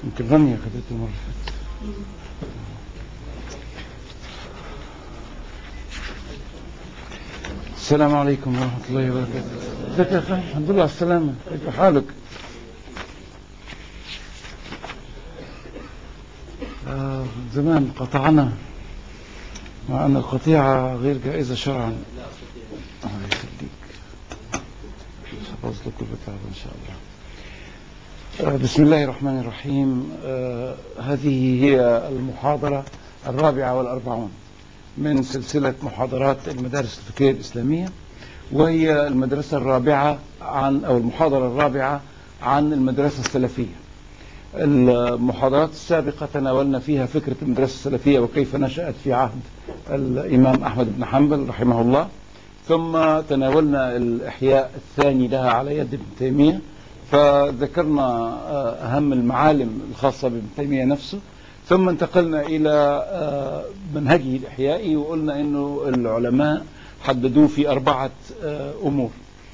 يمكن رانيا خدته المرة اللي فاتت السلام عليكم ورحمة الله وبركاته ازيك يا أخي الحمد لله على السلامة كيف حالك آه زمان قطعنا مع أن القطيعة غير جائزة شرعا الله يخليك حفظ لك البتاع إن شاء الله آه، بسم الله الرحمن الرحيم آه، هذه هي المحاضرة الرابعة والأربعون من سلسلة محاضرات المدارس الفكرية الإسلامية وهي المدرسة الرابعة عن أو المحاضرة الرابعة عن المدرسة السلفية المحاضرات السابقة تناولنا فيها فكرة المدرسة السلفية وكيف نشأت في عهد الإمام أحمد بن حنبل رحمه الله ثم تناولنا الإحياء الثاني لها على يد ابن تيمية فذكرنا آه، أهم المعالم الخاصة بابن تيمية نفسه ثم انتقلنا إلى آه، منهجه الإحيائي وقلنا أنه العلماء حددوه في أربعة آه، أمور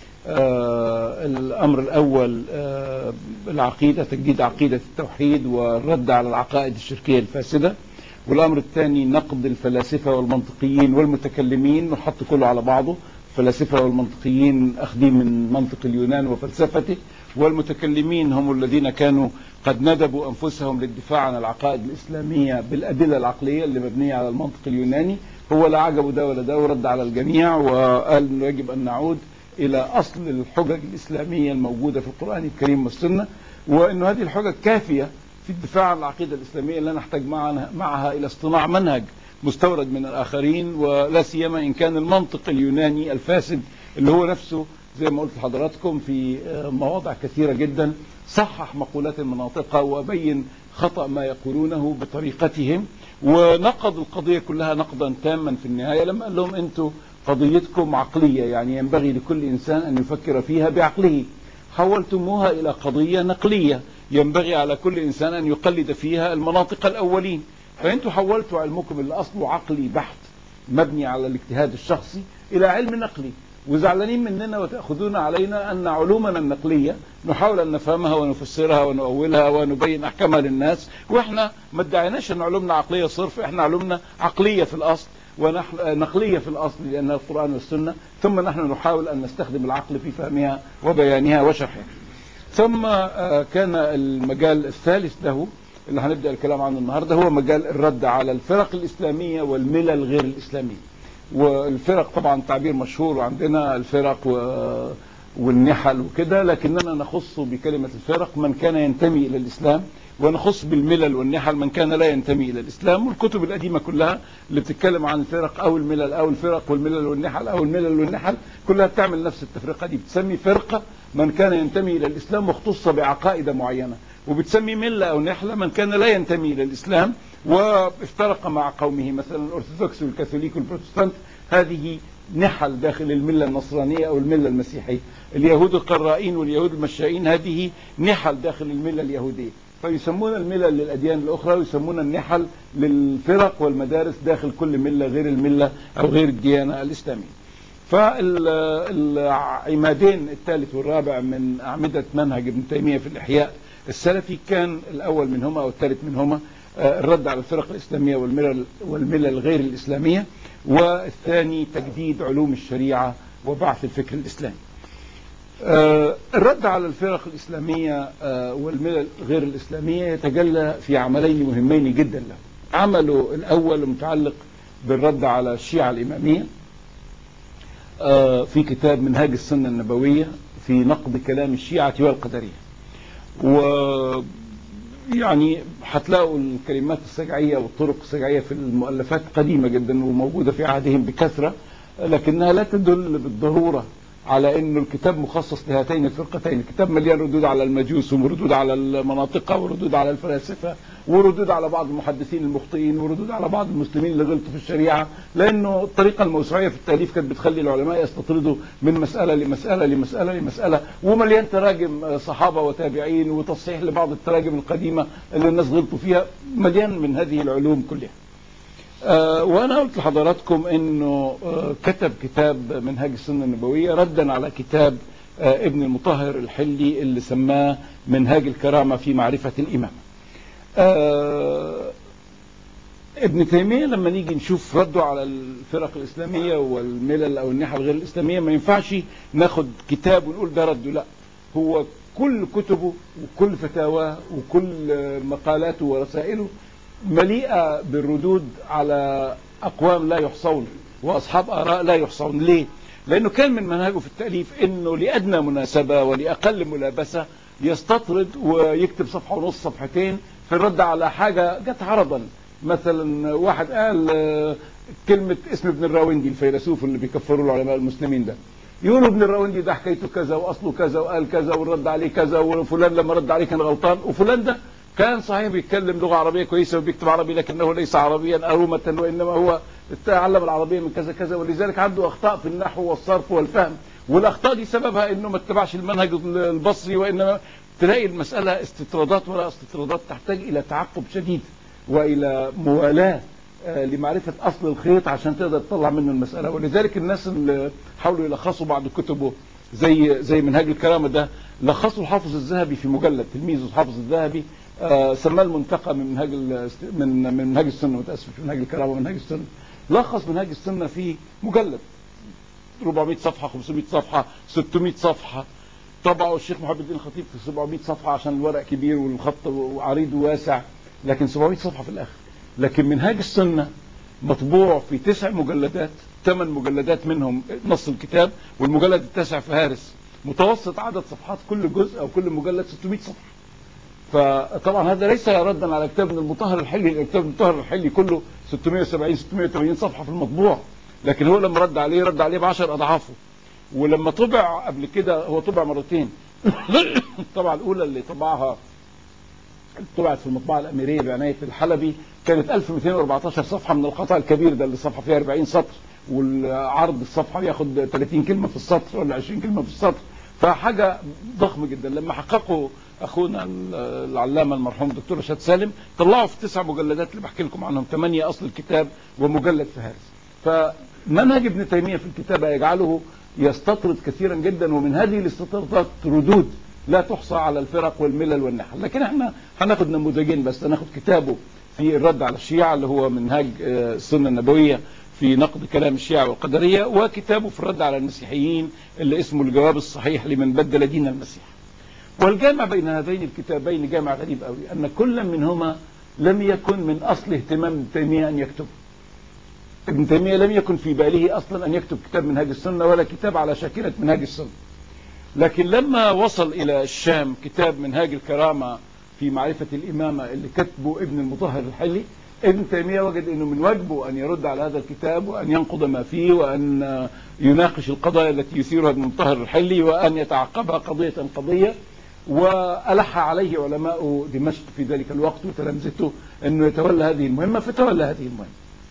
آه، الأمر الأول آه، العقيدة تجديد عقيدة التوحيد والرد على العقائد الشركية الفاسدة والأمر الثاني نقد الفلاسفة والمنطقيين والمتكلمين نحط كله على بعضه الفلاسفة والمنطقيين أخذين من منطق اليونان وفلسفته والمتكلمين هم الذين كانوا قد ندبوا أنفسهم للدفاع عن العقائد الإسلامية بالأدلة العقلية اللي مبنية على المنطق اليوناني هو لا عجبه ده ولا ده ورد على الجميع وقال انه يجب ان نعود الى اصل الحجج الاسلاميه الموجوده في القران الكريم والسنه وانه هذه الحجج كافيه في الدفاع عن العقيده الاسلاميه لا نحتاج معها, معها الى اصطناع منهج مستورد من الاخرين ولا سيما ان كان المنطق اليوناني الفاسد اللي هو نفسه زي ما قلت لحضراتكم في آه، مواضع كثيره جدا صحح مقولات المناطق وبين خطا ما يقولونه بطريقتهم ونقض القضيه كلها نقدا تاما في النهايه لما قال لهم انتم قضيتكم عقليه يعني ينبغي لكل انسان ان يفكر فيها بعقله حولتموها الى قضيه نقليه ينبغي على كل انسان ان يقلد فيها المناطق الاولين فانتم حولتوا علمكم اللي اصله عقلي بحت مبني على الاجتهاد الشخصي الى علم نقلي وزعلانين مننا وتأخذون علينا أن علومنا النقلية نحاول أن نفهمها ونفسرها ونؤولها ونبين أحكامها للناس وإحنا ما ادعيناش أن علومنا عقلية صرف إحنا علومنا عقلية في الأصل ونقلية في الأصل لأنها القرآن والسنة ثم نحن نحاول أن نستخدم العقل في فهمها وبيانها وشرحها ثم آه، كان المجال الثالث له اللي هنبدأ الكلام عنه النهاردة هو مجال الرد على الفرق الإسلامية والملل غير الإسلامية والفرق طبعا تعبير مشهور عندنا الفرق و... والنحل وكده لكننا نخص بكلمة الفرق من كان ينتمي إلى الإسلام ونخص بالملل والنحل من كان لا ينتمي إلى الإسلام والكتب القديمة كلها اللي بتتكلم عن الفرق أو الملل أو الفرق والملل والنحل أو الملل والنحل كلها بتعمل نفس التفرقة دي بتسمي فرقة من كان ينتمي إلى الإسلام واختص بعقائد معينة وبتسمي ملة أو نحلة من كان لا ينتمي إلى الإسلام وافترق مع قومه مثلا الأرثوذكس والكاثوليك والبروتستانت هذه نحل داخل الملة النصرانية أو الملة المسيحية اليهود القرائين واليهود المشائين هذه نحل داخل الملة اليهودية فيسمون الملل للأديان الأخرى ويسمون النحل للفرق والمدارس داخل كل ملة غير الملة أو غير الديانة الإسلامية فالعمادين الثالث والرابع من أعمدة منهج ابن تيمية في الإحياء السلفي كان الأول منهما أو الثالث منهما آه، الرد على الفرق الإسلامية والملل, والملل غير الإسلامية والثاني تجديد علوم الشريعة وبعث الفكر الإسلامي آه، الرد على الفرق الإسلامية آه، والملل غير الإسلامية يتجلى في عملين مهمين جدا له عمله الأول متعلق بالرد على الشيعة الإمامية آه، في كتاب منهاج السنة النبوية في نقد كلام الشيعة والقدرية و يعني هتلاقوا الكلمات السجعية والطرق السجعية في المؤلفات قديمة جدا وموجودة في عهدهم بكثرة لكنها لا تدل بالضرورة على انه الكتاب مخصص لهاتين الفرقتين الكتاب مليان ردود على المجوس وردود على المناطق وردود على الفلاسفة وردود على بعض المحدثين المخطئين وردود على بعض المسلمين اللي غلطوا في الشريعة لانه الطريقة الموسوعية في التأليف كانت بتخلي العلماء يستطردوا من مسألة لمسألة لمسألة لمسألة ومليان تراجم صحابة وتابعين وتصحيح لبعض التراجم القديمة اللي الناس غلطوا فيها مليان من هذه العلوم كلها آه، وانا قلت لحضراتكم انه آه، كتب كتاب منهاج السنه النبويه ردا على كتاب آه، ابن المطهر الحلي اللي سماه منهاج الكرامه في معرفه الامامه. آه ابن تيمية لما نيجي نشوف رده على الفرق الإسلامية والملل أو الناحية الغير الإسلامية ما ينفعش ناخد كتاب ونقول ده رده لا هو كل كتبه وكل فتاواه وكل مقالاته ورسائله مليئة بالردود على أقوام لا يحصون وأصحاب آراء لا يحصون ليه؟ لأنه كان من منهجه في التأليف أنه لأدنى مناسبة ولأقل ملابسة يستطرد ويكتب صفحة ونص صفحتين في الرد على حاجة جت عرضا مثلا واحد قال آه، كلمة اسم ابن الراوندي الفيلسوف اللي بيكفروا العلماء المسلمين ده يقولوا ابن الراوندي ده حكايته كذا واصله كذا وقال كذا والرد عليه كذا وفلان لما رد عليه كان غلطان وفلان ده كان صحيح بيتكلم لغه عربيه كويسه وبيكتب عربي لكنه ليس عربيا ارومه وانما هو تعلم العربيه من كذا كذا ولذلك عنده اخطاء في النحو والصرف والفهم والاخطاء دي سببها انه ما اتبعش المنهج البصري وانما تلاقي المساله استطرادات ولا استطرادات تحتاج الى تعقب شديد والى موالاه آه، لمعرفة أصل الخيط عشان تقدر تطلع منه المسألة ولذلك الناس اللي حاولوا يلخصوا بعض كتبه زي زي منهاج الكرامة ده لخصوا الحافظ الذهبي في مجلد تلميذه الحافظ الذهبي آه، سماه المنتقى من منهاج ال- من من منهاج السنة متأسف مش منهاج الكرامة ومنهاج السنة لخص منهاج السنة في مجلد 400 صفحة 500 صفحة 600 صفحة طبعه الشيخ محمد الدين الخطيب في 700 صفحة عشان الورق كبير والخط عريض وواسع لكن 700 صفحة في الآخر لكن منهاج السنة مطبوع في تسع مجلدات ثمان مجلدات منهم نص الكتاب والمجلد التاسع في هارس متوسط عدد صفحات كل جزء أو كل مجلد 600 صفحة فطبعا هذا ليس ردا على كتاب ابن المطهر الحلي لأن كتاب ابن المطهر الحلي كله 670 680 صفحة في المطبوع لكن هو لما رد عليه رد عليه ب 10 أضعافه ولما طبع قبل كده هو طبع مرتين الطبعة الأولى اللي طبعها طبعت في المطبعة الأميرية بعناية الحلبي كانت 1214 صفحة من القطع الكبير ده اللي الصفحة فيها 40 سطر والعرض الصفحة بياخد 30 كلمة في السطر ولا 20 كلمة في السطر فحاجة ضخمة جدا لما حققوا أخونا العلامة المرحوم دكتور رشاد سالم طلعوا في تسع مجلدات اللي بحكي لكم عنهم ثمانية أصل الكتاب ومجلد في هارس فمنهج ابن تيمية في الكتابة يجعله يستطرد كثيرا جدا ومن هذه الاستطرادات ردود لا تحصى على الفرق والملل والنحل لكن احنا هناخد نموذجين بس هناخد كتابه في الرد على الشيعة اللي هو منهاج آه، السنة النبوية في نقد كلام الشيعة والقدرية وكتابه في الرد على المسيحيين اللي اسمه الجواب الصحيح لمن بدل دين المسيح والجامع بين هذين الكتابين جامع غريب قوي أن كل منهما لم يكن من أصل اهتمام ابن تيمية أن يكتب ابن تيمية لم يكن في باله أصلا أن يكتب كتاب منهاج السنة ولا كتاب على شاكلة منهاج السنة لكن لما وصل إلى الشام كتاب منهاج الكرامة في معرفة الإمامة اللي كتبه ابن المطهر الحلي ابن تيمية وجد أنه من واجبه أن يرد على هذا الكتاب وأن ينقض ما فيه وأن يناقش القضايا التي يثيرها ابن المطهر الحلي وأن يتعقبها قضية قضية وألح عليه علماء دمشق في ذلك الوقت وتلامذته أنه يتولى هذه المهمة فتولى هذه المهمة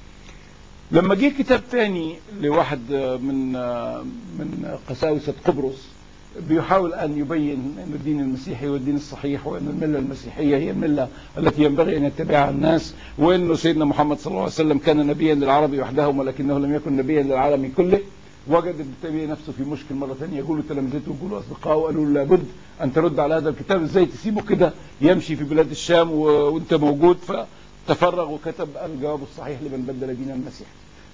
لما جه كتاب تاني لواحد من من قساوسة قبرص بيحاول أن يبين أن الدين المسيحي هو الدين الصحيح وأن الملة المسيحية هي الملة التي ينبغي أن يتبعها الناس وأنه سيدنا محمد صلى الله عليه وسلم كان نبيا للعرب وحدهم ولكنه لم يكن نبيا للعالم كله وجد ابن تيمية نفسه في مشكل مرة ثانية يقول تلامذته يقولوا أصدقائه قالوا له لابد أن ترد على هذا الكتاب إزاي تسيبه كده يمشي في بلاد الشام و... وأنت موجود فتفرغ وكتب الجواب الصحيح لمن بدل دين المسيح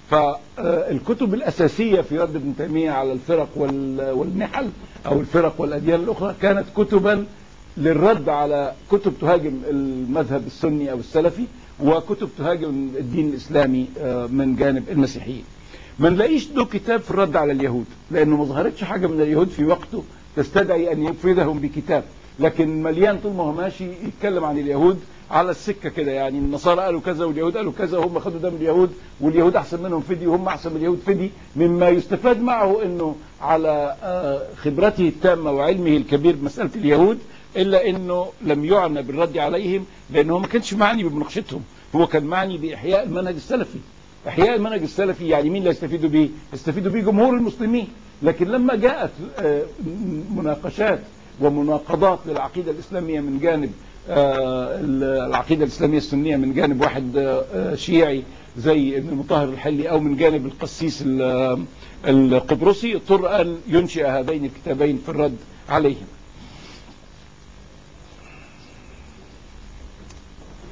فالكتب الأساسية في رد ابن تيمية على الفرق وال- والنحل أو الفرق والأديان الأخرى كانت كتبا للرد على كتب تهاجم المذهب السني أو السلفي وكتب تهاجم الدين الإسلامي آه، من جانب المسيحيين ما نلاقيش له كتاب في الرد على اليهود لأنه ما ظهرتش حاجة من اليهود في وقته تستدعي أن يفردهم بكتاب لكن مليان طول ما هو ماشي يتكلم عن اليهود على السكة كده يعني النصارى قالوا كذا واليهود قالوا كذا وهم خدوا ده من اليهود واليهود أحسن منهم فدي وهم أحسن من اليهود فدي مما يستفاد معه أنه على آه، خبرته التامة وعلمه الكبير بمسألة اليهود إلا أنه لم يعنى بالرد عليهم لأنه هو ما كانش معني بمناقشتهم هو كان معني بإحياء المنهج السلفي إحياء المنهج السلفي يعني مين اللي يستفيدوا بيه؟ يستفيدوا بيه جمهور المسلمين لكن لما جاءت آه، مناقشات ومناقضات للعقيدة الإسلامية من جانب آه، العقيدة الإسلامية السنية من جانب واحد آه، آه، شيعي زي ابن المطهر الحلي أو من جانب القسيس ال- القبرصي اضطر أن ينشئ هذين الكتابين في الرد عليهم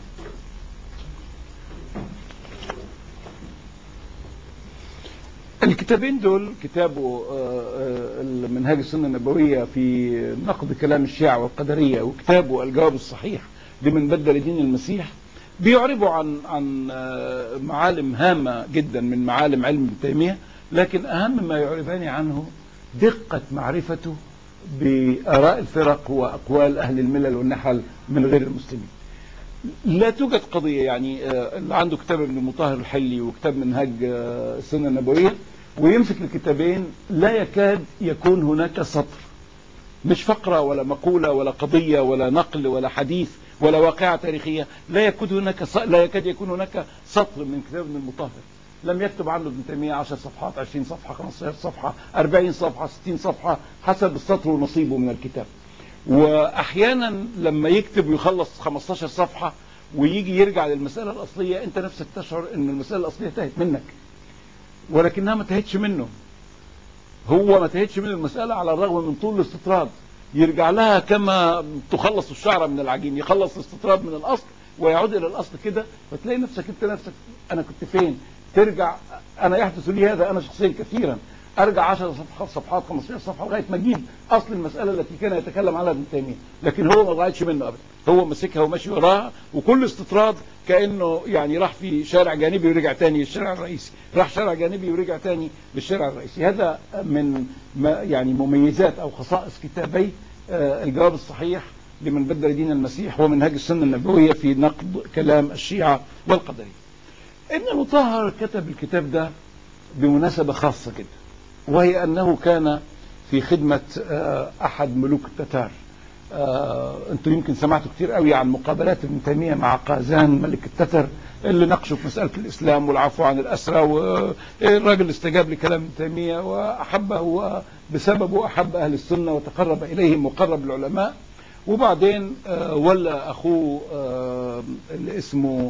الكتابين دول كتابه آه، آه، المنهاج السنة النبوية في نقد كلام الشيعة والقدرية وكتابه الجواب الصحيح لمن بدل دين المسيح بيعربوا عن عن آه، معالم هامة جدا من معالم علم ابن تيمية لكن أهم ما يعربان عنه دقة معرفته بآراء الفرق وأقوال أهل الملل والنحل من غير المسلمين لا توجد قضية يعني آه، اللي عنده كتاب ابن المطهر الحلي وكتاب منهاج آه، السنة النبوية ويمسك الكتابين لا يكاد يكون هناك سطر مش فقرة ولا مقولة ولا قضية ولا نقل ولا حديث ولا واقعة تاريخية لا يكاد هناك ص- لا يكاد يكون هناك سطر من كتاب ابن المطهر لم يكتب عنه ابن تيمية 10 صفحات 20 صفحة 15 صفحة 40 صفحة 60 صفحة حسب السطر ونصيبه من الكتاب واحيانا لما يكتب ويخلص 15 صفحة ويجي يرجع للمسألة الأصلية أنت نفسك تشعر أن المسألة الأصلية تهت منك ولكنها ما تهتش منه هو ما تهتش من المسألة على الرغم من طول الاستطراد يرجع لها كما تخلص الشعرة من العجين يخلص الاستطراد من الأصل ويعود إلى الأصل كده فتلاقي نفسك أنت نفسك أنا كنت فين ترجع أنا يحدث لي هذا أنا شخصيا كثيرا أرجع 10 صفحات صفحات 15 صفحة لغاية ما أجيب أصل المسألة التي كان يتكلم عنها ابن تيمية لكن هو ما ضاعتش منه أبدا هو ماسكها وماشي وراها وكل استطراد كأنه يعني راح في شارع جانبي ورجع تاني للشارع الرئيسي راح شارع جانبي ورجع تاني للشارع الرئيسي هذا من ما يعني مميزات أو خصائص كتابي آه، الجواب الصحيح لمن بدل دين المسيح ومنهج السنة النبوية في نقد كلام الشيعة والقدرية ابن المطهر كتب الكتاب ده بمناسبة خاصة جدا وهي أنه كان في خدمة آه، أحد ملوك التتار آه، انتم يمكن سمعتوا كتير قوي عن مقابلات ابن تيمية مع قازان ملك التتر اللي ناقشوا في مسألة الإسلام والعفو عن الأسرى والراجل استجاب لكلام ابن تيمية وأحبه وبسببه أحب أهل السنة وتقرب إليهم وقرب العلماء وبعدين آه، ولى أخوه آه، اللي اسمه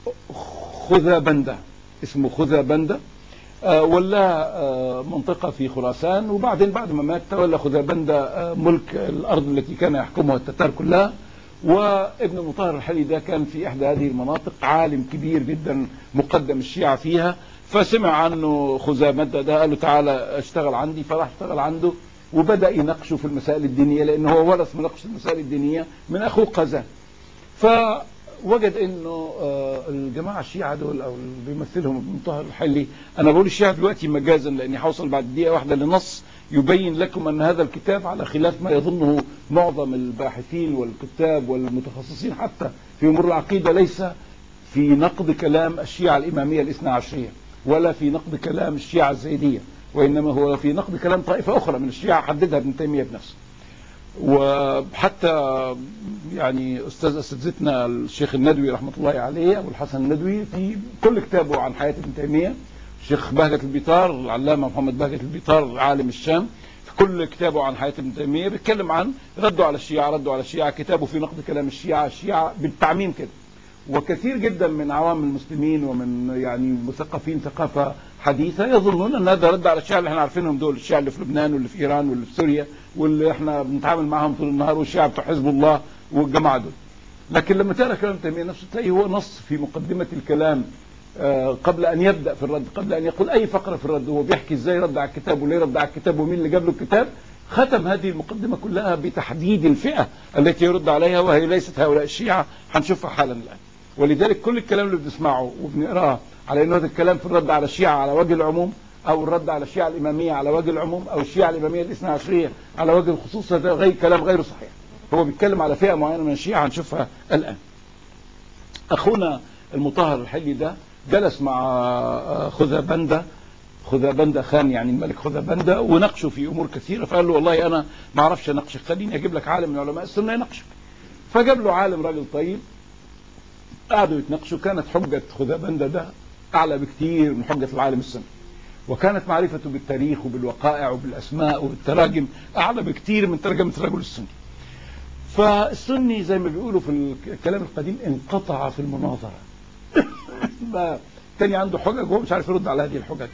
خذا بندة اسمه خذا بندة آه، ولا آه، منطقة في خراسان وبعدين بعد ما مات تولى خذابندة آه، ملك الأرض التي كان يحكمها التتار كلها وابن مطهر الحلي ده كان في إحدى هذه المناطق عالم كبير جدا مقدم الشيعة فيها فسمع عنه خزامدة ده قال له تعالى اشتغل عندي فراح اشتغل عنده وبدأ يناقشه في المسائل الدينية لأنه هو ورث مناقشة المسائل الدينية من أخوه قزان فوجد انه آه، الجماعه الشيعه دول او اللي بيمثلهم ابن مطهر الحلي انا بقول الشيعه دلوقتي مجازا لاني هوصل بعد دقيقه واحده لنص يبين لكم ان هذا الكتاب على خلاف ما يظنه معظم الباحثين والكتاب والمتخصصين حتى في امور العقيده ليس في نقد كلام الشيعه الاماميه الاثنى عشريه ولا في نقد كلام الشيعه الزيديه وانما هو في نقد كلام طائفه اخرى من الشيعه حددها ابن تيميه بنفسه وحتى يعني استاذ اساتذتنا الشيخ الندوي رحمه الله عليه ابو الحسن الندوي في كل كتابه عن حياه ابن تيميه الشيخ بهجة البيطار العلامه محمد بهجة البيطار عالم الشام في كل كتابه عن حياه ابن تيميه بيتكلم عن رده على الشيعه رده على الشيعه كتابه في نقد كلام الشيعه الشيعه بالتعميم كده وكثير جدا من عوام المسلمين ومن يعني مثقفين ثقافه حديثه يظنون ان هذا رد على الشيعه اللي احنا عارفينهم دول الشيعه اللي في لبنان واللي في ايران واللي في سوريا واللي احنا بنتعامل معاهم طول النهار والشيعه بتوع حزب الله والجماعه دول لكن لما تقرا كلام تيميه نفسه تلاقي هو نص في مقدمه الكلام آه، قبل ان يبدا في الرد قبل ان يقول اي فقره في الرد هو بيحكي ازاي رد على الكتاب وليه رد على الكتاب ومين اللي جاب له الكتاب ختم هذه المقدمه كلها بتحديد الفئه التي يرد عليها وهي ليست هؤلاء الشيعه هنشوفها حالا الان ولذلك كل الكلام اللي بنسمعه وبنقراه على انه هذا الكلام في الرد على الشيعه على وجه العموم او الرد على الشيعه الاماميه على وجه العموم او الشيعه الاماميه الاثنى عشريه على وجه الخصوص هذا غير كلام غير صحيح هو بيتكلم على فئه معينه من الشيعه هنشوفها الان اخونا المطهر الحلي ده جلس مع آه، خذابنده خذابنده خان يعني الملك خذابنده وناقشه في امور كثيره فقال له والله انا ما اعرفش اناقشك خليني اجيب لك عالم من علماء السنه يناقشك فجاب له عالم راجل طيب قعدوا يتناقشوا كانت حجه خذابنده ده اعلى بكثير من حجه العالم السني وكانت معرفته بالتاريخ وبالوقائع وبالاسماء وبالتراجم اعلى بكثير من ترجمه الرجل السني فالسني زي ما بيقولوا في الكلام القديم انقطع في المناظره ما تاني عنده حجج وهو مش عارف يرد على هذه الحجج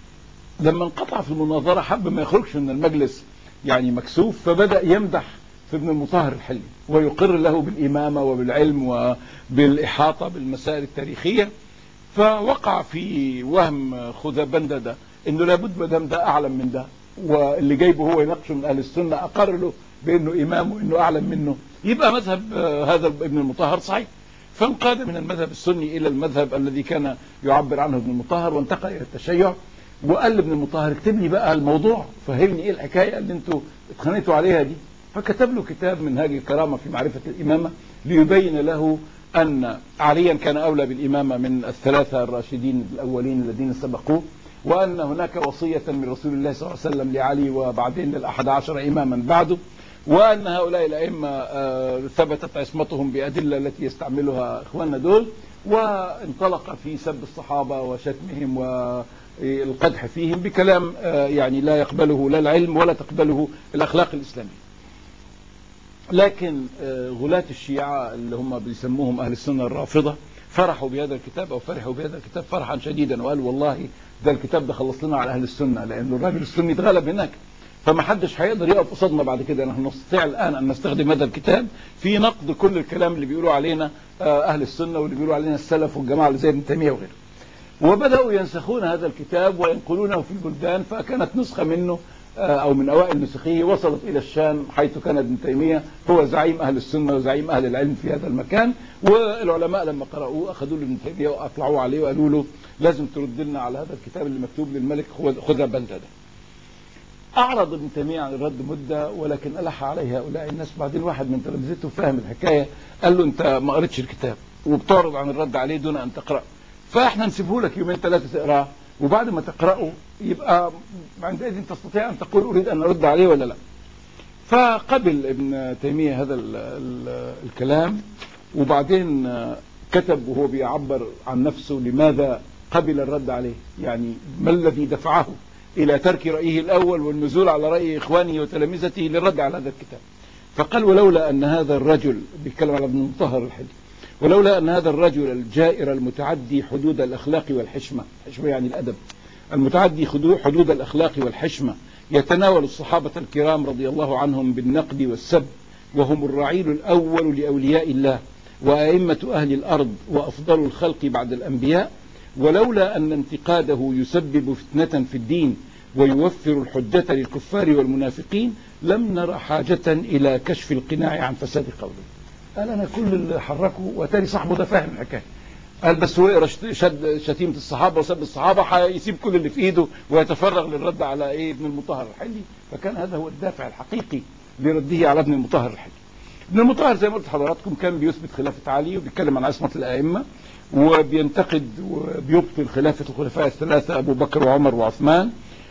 فلما انقطع في المناظرة حب ما يخرجش من المجلس يعني مكسوف فبدأ يمدح في ابن المطهر الحلي ويقر له بالإمامة وبالعلم وبالإحاطة بالمسائل التاريخية فوقع في وهم خذبندة انه لابد ما دام ده اعلم من ده واللي جايبه هو يناقشه من اهل السنه اقر له بانه امام وانه اعلم منه يبقى مذهب آه، هذا ابن المطهر صحيح فانقاد من المذهب السني الى المذهب الذي كان يعبر عنه ابن المطهر وانتقل الى التشيع وقال لابن المطهر اكتب لي بقى الموضوع فهمني ايه الحكايه اللي انتوا اتخانقتوا عليها دي فكتب له كتاب منهاج الكرامه في معرفه الامامه ليبين له ان عليا كان اولى بالامامه من الثلاثه الراشدين الاولين الذين سبقوه وأن هناك وصية من رسول الله صلى الله عليه وسلم لعلي وبعدين للأحد عشر إماما بعده وأن هؤلاء الأئمة آه، ثبتت عصمتهم بأدلة التي يستعملها إخواننا دول وانطلق في سب الصحابة وشتمهم والقدح فيهم بكلام آه، يعني لا يقبله لا العلم ولا تقبله الأخلاق الإسلامية لكن آه، غلاة الشيعة اللي هم بيسموهم أهل السنة الرافضة فرحوا بهذا الكتاب أو فرحوا بهذا الكتاب فرحا شديدا وقالوا والله ده الكتاب ده خلص لنا على أهل السنة لأنه الراجل السني اتغلب هناك فما حدش هيقدر يقف قصادنا بعد كده نحن نستطيع الآن أن نستخدم هذا الكتاب في نقد كل الكلام اللي بيقولوا علينا آه، أهل السنة واللي بيقولوا علينا السلف والجماعة اللي زي ابن تيمية وغيره وبدأوا ينسخون هذا الكتاب وينقلونه في البلدان فكانت نسخة منه آه، أو من أوائل نسخه وصلت إلى الشام حيث كان ابن تيمية هو زعيم أهل السنة وزعيم أهل العلم في هذا المكان والعلماء لما قرأوه أخذوا له ابن تيمية وأطلعوا عليه وقالوا له لازم ترد لنا على هذا الكتاب اللي مكتوب للملك خذ بندة ده أعرض ابن تيمية عن الرد مدة ولكن ألح عليه هؤلاء الناس بعدين واحد من تلامذته فاهم الحكاية قال له أنت ما قريتش الكتاب وبتعرض عن الرد عليه دون أن تقرأ فإحنا نسيبه لك يومين ثلاثة تقراه وبعد ما تقرأه يبقى عندئذ تستطيع أن تقول أريد أن أرد عليه ولا لا فقبل ابن تيمية هذا ال ال الكلام وبعدين كتب وهو بيعبر عن نفسه لماذا قبل الرد عليه يعني ما الذي دفعه إلى ترك رأيه الأول والنزول على رأي إخوانه وتلامذته للرد على هذا الكتاب فقال ولولا أن هذا الرجل بيتكلم على ابن المطهر الحديث ولولا أن هذا الرجل الجائر المتعدي حدود الأخلاق والحشمة حشمة يعني الأدب المتعدي حدود الأخلاق والحشمة يتناول الصحابة الكرام رضي الله عنهم بالنقد والسب وهم الرعيل الأول لأولياء الله وأئمة أهل الأرض وأفضل الخلق بعد الأنبياء ولولا أن انتقاده يسبب فتنة في الدين ويوفر الحجة للكفار والمنافقين لم نرى حاجة إلى كشف القناع عن فساد قوله قال أنا كل اللي حركه وتاني صاحبه ده فاهم الحكاية قال بس هو يقرا شد شتيمه الصحابه وسب الصحابه هيسيب كل اللي في ايده ويتفرغ للرد على ايه ابن المطهر الحلي فكان هذا هو الدافع الحقيقي لرده على ابن المطهر الحلي ابن المطهر زي ما قلت لحضراتكم كان بيثبت خلافه علي وبيتكلم عن عصمه الائمه وبينتقد وبيبطل خلافه الخلفاء الثلاثه ابو بكر وعمر وعثمان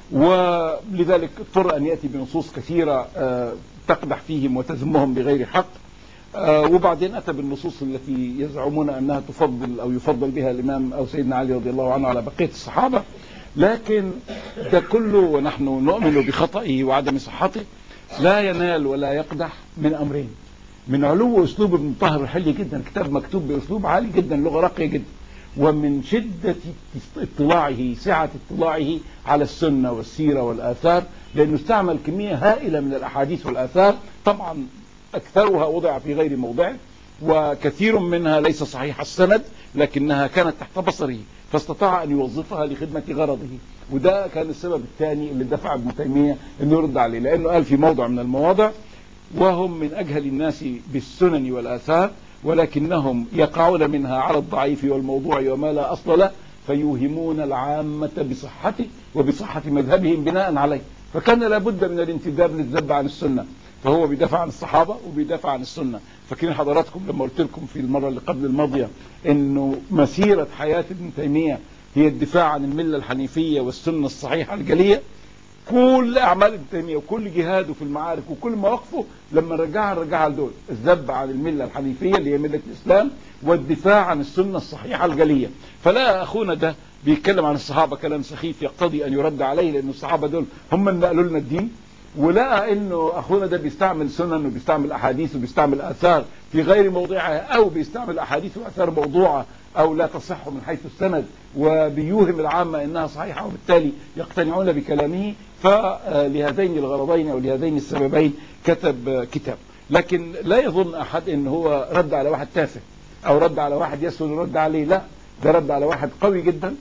ولذلك اضطر ان ياتي بنصوص كثيره آه، تقدح فيهم وتذمهم بغير حق آه، وبعدين أتى بالنصوص التي يزعمون أنها تفضل أو يفضل بها الإمام أو سيدنا علي رضي الله عنه على بقية الصحابة لكن ده كله ونحن نؤمن بخطئه وعدم صحته لا ينال ولا يقدح من أمرين من علو أسلوب ابن طاهر الحلي جدا كتاب مكتوب بأسلوب عالي جدا لغة راقية جدا ومن شدة اطلاعه سعة اطلاعه على السنة والسيرة والآثار لأنه استعمل كمية هائلة من الأحاديث والآثار طبعا أكثرها وضع في غير موضعه وكثير منها ليس صحيح السند لكنها كانت تحت بصره فاستطاع أن يوظفها لخدمة غرضه وده كان السبب الثاني اللي دفع ابن تيمية أنه يرد عليه لأنه قال في موضع من المواضع وهم من أجهل الناس بالسنن والآثار ولكنهم يقعون منها على الضعيف والموضوع وما لا أصل له فيوهمون العامة بصحته وبصحة مذهبهم بناء عليه فكان لابد من الانتداب للذب عن السنة فهو بيدافع عن الصحابة وبيدافع عن السنة فاكرين حضراتكم لما قلت لكم في المرة اللي قبل الماضية انه مسيرة حياة ابن تيمية هي الدفاع عن الملة الحنيفية والسنة الصحيحة الجلية كل اعمال ابن تيميه وكل جهاده في المعارك وكل مواقفه لما رجعها رجعها لدول الذب عن المله الحنيفيه اللي هي مله الاسلام والدفاع عن السنه الصحيحه الجليه فلا اخونا ده بيتكلم عن الصحابه كلام سخيف يقتضي ان يرد عليه لان الصحابه دول هم اللي نقلوا لنا الدين ولقى انه اخونا ده بيستعمل سنن وبيستعمل احاديث وبيستعمل اثار في غير موضعها او بيستعمل احاديث واثار موضوعه او لا تصح من حيث السند وبيوهم العامه انها صحيحه وبالتالي يقتنعون بكلامه فلهذين الغرضين او لهذين السببين كتب كتاب لكن لا يظن أحد أن هو رد على واحد تافه أو رد على واحد يسهل رد عليه لا ده رد على واحد قوي جدا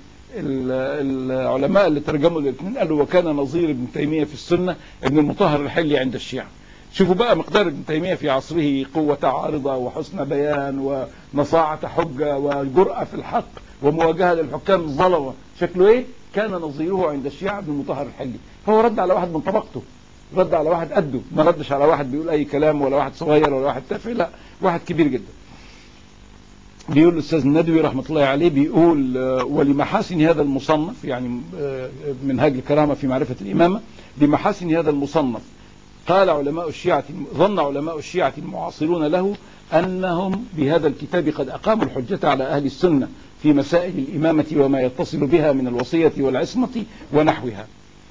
العلماء اللي ترجموا الاثنين قالوا وكان نظير ابن تيمية في السنة ابن المطهر الحلي عند الشيعة شوفوا بقى مقدار ابن تيمية في عصره قوة عارضة وحسن بيان ونصاعة حجة وجرأة في الحق ومواجهة للحكام الظلمة شكله ايه كان نظيره عند الشيعة ابن المطهر الحلي فهو رد على واحد من طبقته رد على واحد قده ما ردش على واحد بيقول اي كلام ولا واحد صغير ولا واحد تافه لا واحد كبير جدا بيقول الاستاذ الندوي رحمه الله عليه بيقول ولمحاسن هذا المصنف يعني منهاج الكرامه في معرفه الامامه لمحاسن هذا المصنف قال علماء الشيعة ظن علماء الشيعة المعاصرون له أنهم بهذا الكتاب قد أقاموا الحجة على أهل السنة في مسائل الإمامة وما يتصل بها من الوصية والعصمة ونحوها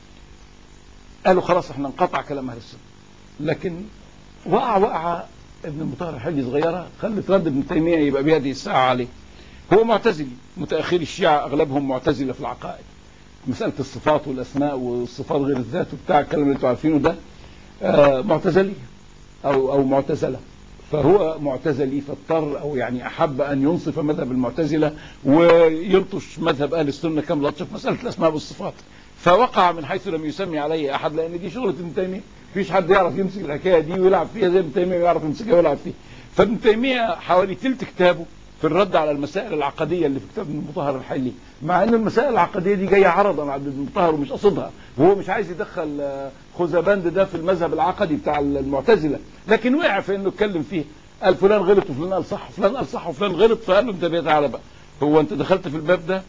قالوا خلاص احنا نقطع كلام أهل السنة لكن وقع وقع ابن المطهر الحلي صغيرة خلت رد ابن تيمية يبقى بهذه الساعة عليه هو معتزلي متأخري الشيعة أغلبهم معتزلة في العقائد مسألة الصفات والأسماء والصفات غير الذات وبتاع الكلام اللي انتوا عارفينه ده آه معتزلي أو أو معتزلة فهو معتزلي فاضطر أو يعني أحب أن ينصف مذهب المعتزلة ويلطش مذهب أهل السنة كم لطش في مسألة الأسماء والصفات فوقع من حيث لم يسمي عليه أحد لأن دي شغلة ابن تيمية مفيش حد يعرف يمسك الحكاية دي ويلعب فيها زي ابن تيمية يعرف يمسكها ويلعب فيها فابن تيمية حوالي تلت كتابه في الرد على المسائل العقدية اللي في كتاب ابن المطهر الحلي مع ان المسائل العقدية دي جاية عرضا على ابن المطهر ومش قصدها وهو مش عايز يدخل خزبند ده في المذهب العقدي بتاع المعتزلة لكن وقع في انه اتكلم فيه قال فلان غلط وفلان قال صح فلان قال صح وفلان غلط فقال له انت تعالى بقى هو انت دخلت في الباب ده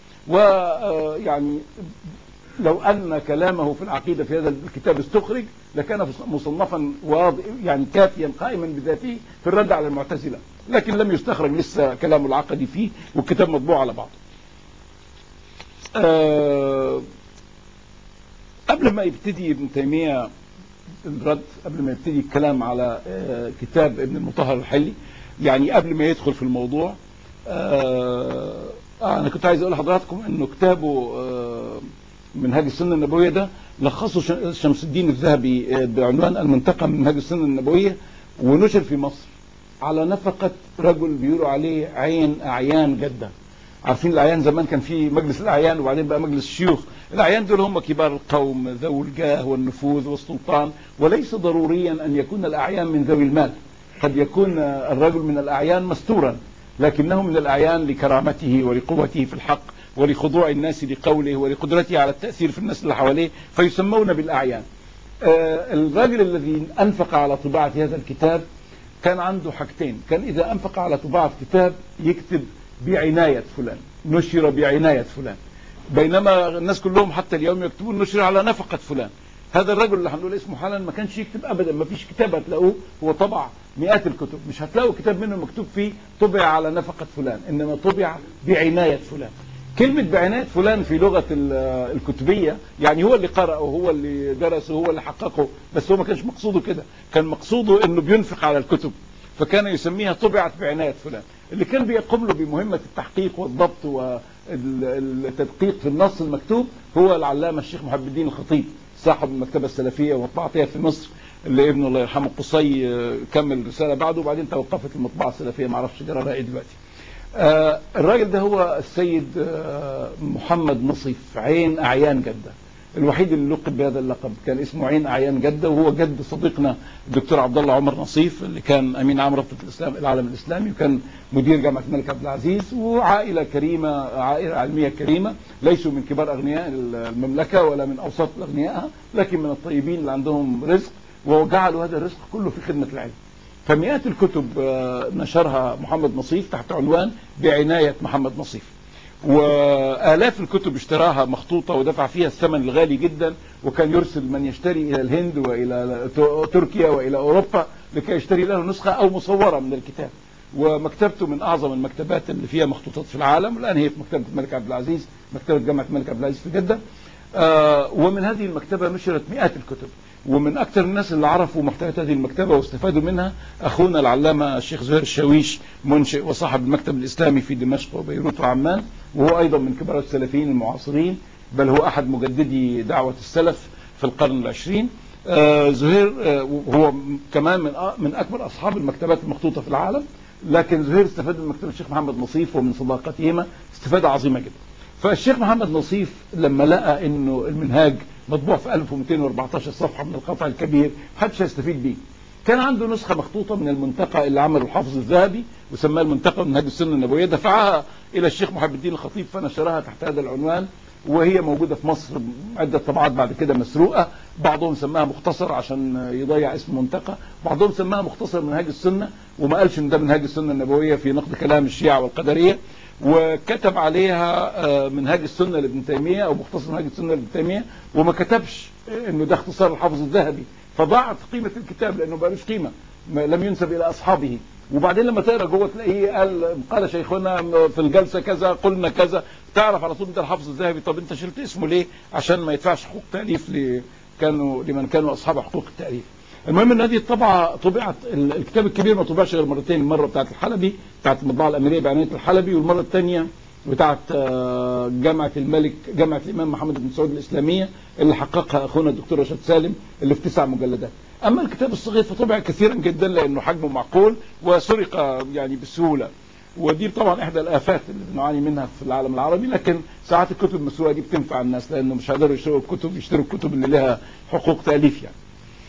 ويعني لو أن كلامه في العقيدة في هذا الكتاب استخرج لكان مصنفا واضح يعني كافيا قائما بذاته في الرد على المعتزلة لكن لم يستخرج لسه كلامه العقدي فيه والكتاب مطبوع على بعضه أه قبل ما يبتدي ابن تيمية الرد قبل ما يبتدي الكلام على أه كتاب ابن المطهر الحلي يعني قبل ما يدخل في الموضوع أه أنا كنت عايز أقول لحضراتكم أنه كتابه منهاج السنة النبوية ده لخصه شمس الدين الذهبي بعنوان المنتقى من منهاج السنة النبوية ونشر في مصر على نفقة رجل بيقولوا عليه عين أعيان جدة عارفين الأعيان زمان كان في مجلس الأعيان وبعدين بقى مجلس الشيوخ الأعيان دول هم كبار القوم ذوي الجاه والنفوذ والسلطان وليس ضروريا أن يكون الأعيان من ذوي المال قد يكون الرجل من الأعيان مستورا لكنه من الأعيان لكرامته ولقوته في الحق ولخضوع الناس لقوله ولقدرته على التأثير في الناس اللي حواليه فيسمون بالأعيان آه الراجل الذي أنفق على طباعة هذا الكتاب كان عنده حاجتين كان إذا أنفق على طباعة كتاب يكتب بعناية فلان نشر بعناية فلان بينما الناس كلهم حتى اليوم يكتبون نشر على نفقة فلان هذا الرجل اللي هنقول اسمه حالا ما كانش يكتب ابدا ما فيش كتاب هتلاقوه هو طبع مئات الكتب مش هتلاقوا كتاب منه مكتوب فيه طبع على نفقة فلان انما طبع بعناية فلان كلمة بعناية فلان في لغة الكتبية يعني هو اللي قرأه هو اللي درسه هو اللي حققه بس هو ما كانش مقصوده كده كان مقصوده انه بينفق على الكتب فكان يسميها طبعت بعناية فلان اللي كان بيقوم له بمهمة التحقيق والضبط والتدقيق في النص المكتوب هو العلامة الشيخ محب الدين الخطيب صاحب المكتبة السلفية والطبعتية في مصر اللي ابنه الله يرحمه قصي كمل رسالة بعده وبعدين توقفت المطبعة السلفية ما اعرفش جرى ايه دلوقتي آه الراجل ده هو السيد آه محمد نصيف عين أعيان جدة الوحيد اللي لقب بهذا اللقب كان اسمه عين أعيان جدة وهو جد صديقنا الدكتور عبد الله عمر نصيف اللي كان أمين عام رابطة الإسلام العالم الإسلامي وكان مدير جامعة الملك عبد العزيز وعائلة كريمة عائلة علمية كريمة ليسوا من كبار أغنياء المملكة ولا من أوسط أغنيائها لكن من الطيبين اللي عندهم رزق وجعلوا هذا الرزق كله في خدمة العلم فمئات الكتب نشرها محمد نصيف تحت عنوان بعناية محمد نصيف وآلاف الكتب اشتراها مخطوطة ودفع فيها الثمن الغالي جدا وكان يرسل من يشتري إلى الهند وإلى تركيا وإلى أوروبا لكي يشتري له نسخة أو مصورة من الكتاب ومكتبته من أعظم المكتبات اللي فيها مخطوطات في العالم والآن هي في مكتبة الملك عبد العزيز مكتبة جامعة الملك عبد العزيز في جدة ومن هذه المكتبة نشرت مئات الكتب ومن أكثر الناس اللي عرفوا محتويات هذه المكتبة واستفادوا منها أخونا العلامة الشيخ زهير الشاويش منشئ وصاحب المكتب الإسلامي في دمشق وبيروت وعمان وهو أيضا من كبار السلفيين المعاصرين بل هو أحد مجددي دعوة السلف في القرن العشرين آه، زهير آه، هو كمان من آه، من اكبر اصحاب المكتبات المخطوطه في العالم لكن زهير استفاد من مكتبه الشيخ محمد نصيف ومن صداقتهما استفاده عظيمه جدا فالشيخ محمد نصيف لما لقى انه المنهاج مطبوع في 1214 صفحه من القطع الكبير محدش هيستفيد بيه كان عنده نسخه مخطوطه من المنتقى اللي عمله الحافظ الذهبي وسماها المنتقى من هذه السنه النبويه دفعها الى الشيخ محب الدين الخطيب فنشرها تحت هذا العنوان وهي موجوده في مصر عده طبعات بعد كده مسروقه بعضهم سماها مختصر عشان يضيع اسم منتقى بعضهم سماها مختصر منهاج السنه وما قالش ان ده منهاج السنه النبويه في نقد كلام الشيعه والقدريه وكتب عليها آه، منهاج السنه لابن تيميه او مختصر منهاج السنه لابن تيميه وما كتبش انه ده اختصار الحافظ الذهبي فضاعت قيمه الكتاب لانه ما لوش قيمه ما لم ينسب الى اصحابه وبعدين لما تقرا جوه تلاقيه قال قال شيخنا في الجلسه كذا قلنا كذا تعرف على طول انت الحافظ الذهبي طب انت شلت اسمه ليه؟ عشان ما يدفعش حقوق تاليف ل كانوا لمن كانوا اصحاب حقوق التاليف. المهم ان هذه الطبعه طبعت ال- الكتاب الكبير ما طبعش غير مرتين المره بتاعت الحلبي بتاعت المطبعه الاميريه بعنايه الحلبي والمره الثانيه بتاعت آه، جامعه الملك جامعه الامام محمد بن سعود الاسلاميه اللي حققها اخونا الدكتور رشاد سالم اللي في تسع مجلدات. اما الكتاب الصغير فطبع كثيرا جدا لانه حجمه معقول وسرق يعني بسهوله. ودي طبعا احدى الافات اللي بنعاني منها في العالم العربي لكن ساعات الكتب المسروقه دي بتنفع الناس لانه مش هيقدروا يشتروا الكتب يشتروا الكتب اللي لها حقوق تاليف يعني.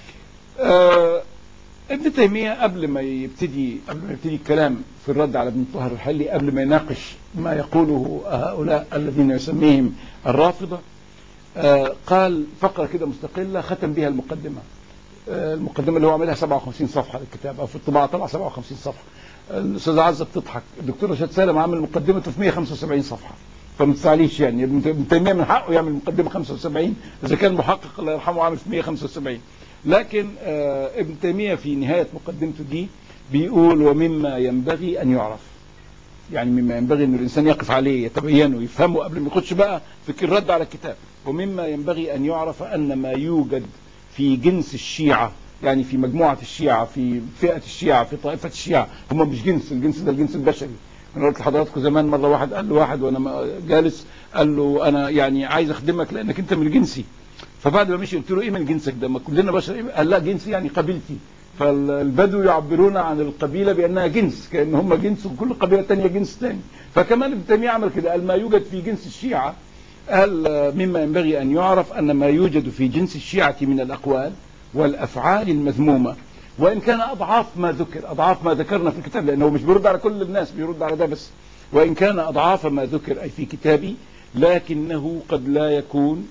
آه ابن تيميه قبل ما يبتدي قبل ما يبتدي الكلام في الرد على ابن طاهر الحلي قبل ما يناقش ما يقوله هؤلاء الذين يسميهم الرافضه آه قال فقره كده مستقله ختم بها المقدمه آه المقدمه اللي هو عاملها 57 صفحه للكتاب او في الطباعه طلع 57 صفحه الاستاذه عزه بتضحك الدكتور رشاد سالم عامل مقدمته في 175 صفحه فما تزعليش يعني ابن تيميه من حقه يعمل مقدمه 75 اذا كان محقق الله يرحمه عامل في 175 لكن آه ابن تيميه في نهايه مقدمته دي بيقول ومما ينبغي ان يعرف يعني مما ينبغي ان الانسان يقف عليه يتبينه يفهمه قبل ما يخش بقى في الرد على الكتاب ومما ينبغي ان يعرف ان ما يوجد في جنس الشيعه يعني في مجموعه الشيعه في فئه الشيعه في طائفه الشيعه هم مش جنس الجنس ده الجنس البشري انا قلت لحضراتكم زمان مره واحد قال له واحد وانا جالس قال له انا يعني عايز اخدمك لانك انت من جنسي فبعد ما مشي قلت له ايه من جنسك ده ما كلنا بشر إيه؟ قال لا جنسي يعني قبيلتي فالبدو يعبرون عن القبيله بانها جنس كان هم جنس وكل قبيله ثانيه جنس ثاني فكمان ابن تيميه عمل كده قال ما يوجد في جنس الشيعه قال مما ينبغي ان يعرف ان ما يوجد في جنس الشيعه من الاقوال والافعال المذمومه وان كان اضعاف ما ذكر اضعاف ما ذكرنا في الكتاب لانه مش بيرد على كل الناس بيرد على ده بس وان كان اضعاف ما ذكر اي في كتابي لكنه قد لا يكون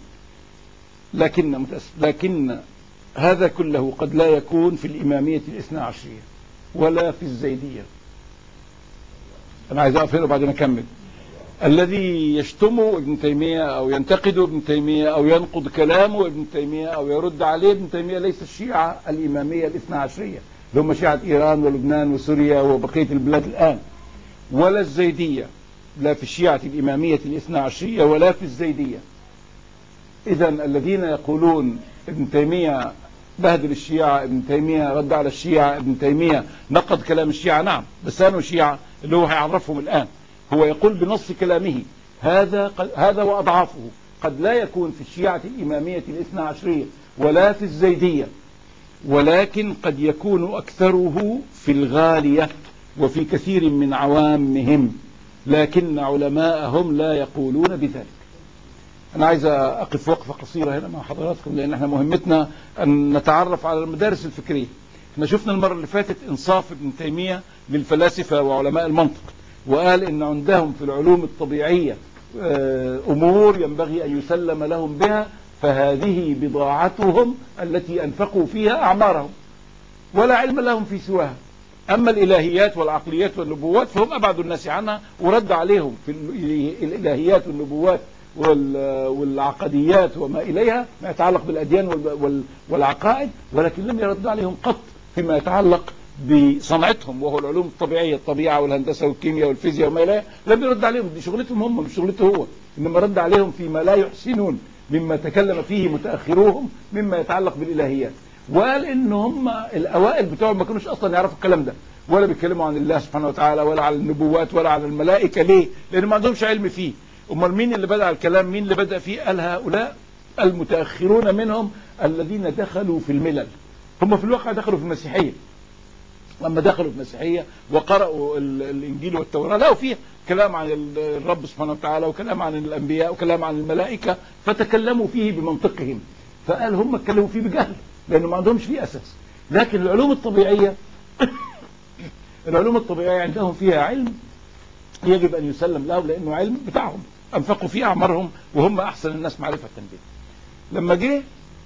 لكن متأسف لكن هذا كله قد لا يكون في الإمامية الاثنى عشرية ولا في الزيدية أنا عايز أقف هنا وبعدين أكمل الذي يشتم ابن تيمية أو ينتقد ابن تيمية أو ينقض كلامه ابن تيمية أو يرد عليه ابن تيمية ليس الشيعة الإمامية الاثنى عشرية اللي هم شيعة إيران ولبنان وسوريا وبقية البلاد الآن ولا الزيدية لا في الشيعة الإمامية الاثنى عشرية ولا في الزيدية إذا الذين يقولون ابن تيمية بهدل الشيعة ابن تيمية رد على الشيعة ابن تيمية نقد كلام الشيعة نعم بس أنا شيعة اللي هو هيعرفهم الآن هو يقول بنص كلامه هذا هذا وأضعافه قد لا يكون في الشيعة الإمامية الاثنى عشرية ولا في الزيدية ولكن قد يكون أكثره في الغالية وفي كثير من عوامهم لكن علماءهم لا يقولون بذلك أنا عايز أقف وقفة قصيرة هنا مع حضراتكم لأن احنا مهمتنا أن نتعرف على المدارس الفكرية احنا شفنا المرة اللي فاتت إنصاف ابن تيمية للفلاسفة وعلماء المنطق وقال إن عندهم في العلوم الطبيعية أمور ينبغي أن يسلم لهم بها فهذه بضاعتهم التي أنفقوا فيها أعمارهم ولا علم لهم في سواها أما الإلهيات والعقليات والنبوات فهم أبعد الناس عنها ورد عليهم في الإلهيات والنبوات والعقديات وما إليها ما يتعلق بالأديان والعقائد ولكن لم يرد عليهم قط فيما يتعلق بصنعتهم وهو العلوم الطبيعية الطبيعة والهندسة والكيمياء والفيزياء وما إليها لم يرد عليهم دي شغلتهم هم مش شغلته هو إنما رد عليهم فيما لا يحسنون مما تكلم فيه متأخروهم مما يتعلق بالإلهيات وقال إن هم الأوائل بتوعهم ما كانوش أصلا يعرفوا الكلام ده ولا بيتكلموا عن الله سبحانه وتعالى ولا عن النبوات ولا عن الملائكة ليه؟ لأن ما عندهمش علم فيه امال مين اللي بدأ الكلام مين اللي بدأ فيه قال هؤلاء المتأخرون منهم الذين دخلوا في الملل هم في الواقع دخلوا في المسيحية لما دخلوا في المسيحية وقرأوا ال- الإنجيل والتوراة لقوا فيها كلام عن ال- الرب سبحانه وتعالى وكلام عن الأنبياء وكلام عن الملائكة فتكلموا فيه بمنطقهم فقال هم اتكلموا فيه بجهل لأنه ما عندهمش فيه أساس لكن العلوم الطبيعية العلوم الطبيعية عندهم فيها علم يجب أن يسلم له لأنه علم بتاعهم أنفقوا فيه أعمارهم وهم أحسن الناس معرفة به لما جه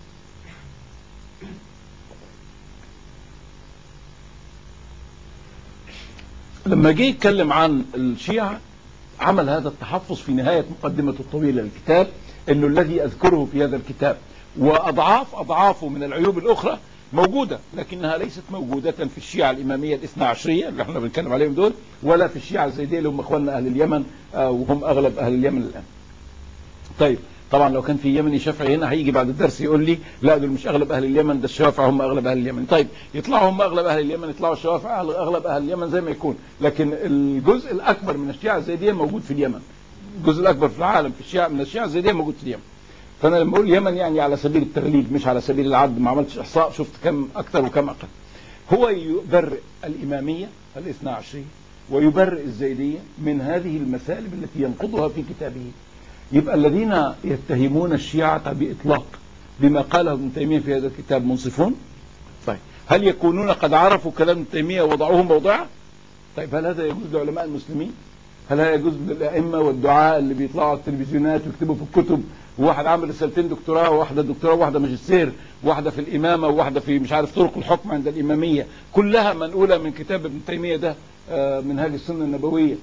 لما جه يتكلم عن الشيعة عمل هذا التحفظ في نهاية مقدمته الطويلة للكتاب انه الذي اذكره في هذا الكتاب واضعاف اضعافه من العيوب الاخرى موجودة لكنها ليست موجودة في الشيعة الامامية الاثنى عشرية اللي احنا بنتكلم عليهم دول ولا في الشيعة الزيدية اللي هم اخواننا اهل اليمن آه، وهم اغلب اهل اليمن الان طيب طبعا لو كان في يمني شافعي هنا هيجي بعد الدرس يقول لي لا دول مش اغلب اهل اليمن ده الشوافع هم اغلب اهل اليمن طيب يطلعوا هم اغلب اهل اليمن يطلعوا الشوافع أهل- اغلب اهل اليمن زي ما يكون لكن الجزء الاكبر من الشيعة الزيدية موجود في اليمن الجزء الاكبر في العالم في الشيعة من الشيعة الزيدية موجود في اليمن فانا لما اقول اليمن يعني على سبيل التغليب مش على سبيل العد ما عملتش احصاء شفت كم اكثر وكم اقل هو يبرئ الاماميه الاثنى عشريه ويبرئ الزيديه من هذه المسالب التي ينقضها في كتابه يبقى الذين يتهمون الشيعة بإطلاق بما قاله ابن تيمية في هذا الكتاب منصفون طيب هل يكونون قد عرفوا كلام ابن تيمية ووضعوه موضعه طيب هل هذا يجوز لعلماء المسلمين هل هذا يجوز للأئمة والدعاء اللي بيطلعوا على التلفزيونات ويكتبوا في الكتب وواحد عامل رسالتين دكتوراه وواحدة دكتوراه وواحدة ماجستير وواحدة في الإمامة وواحدة في مش عارف طرق الحكم عند الإمامية كلها منقولة من كتاب ابن تيمية ده آه، منهاج السنة النبوية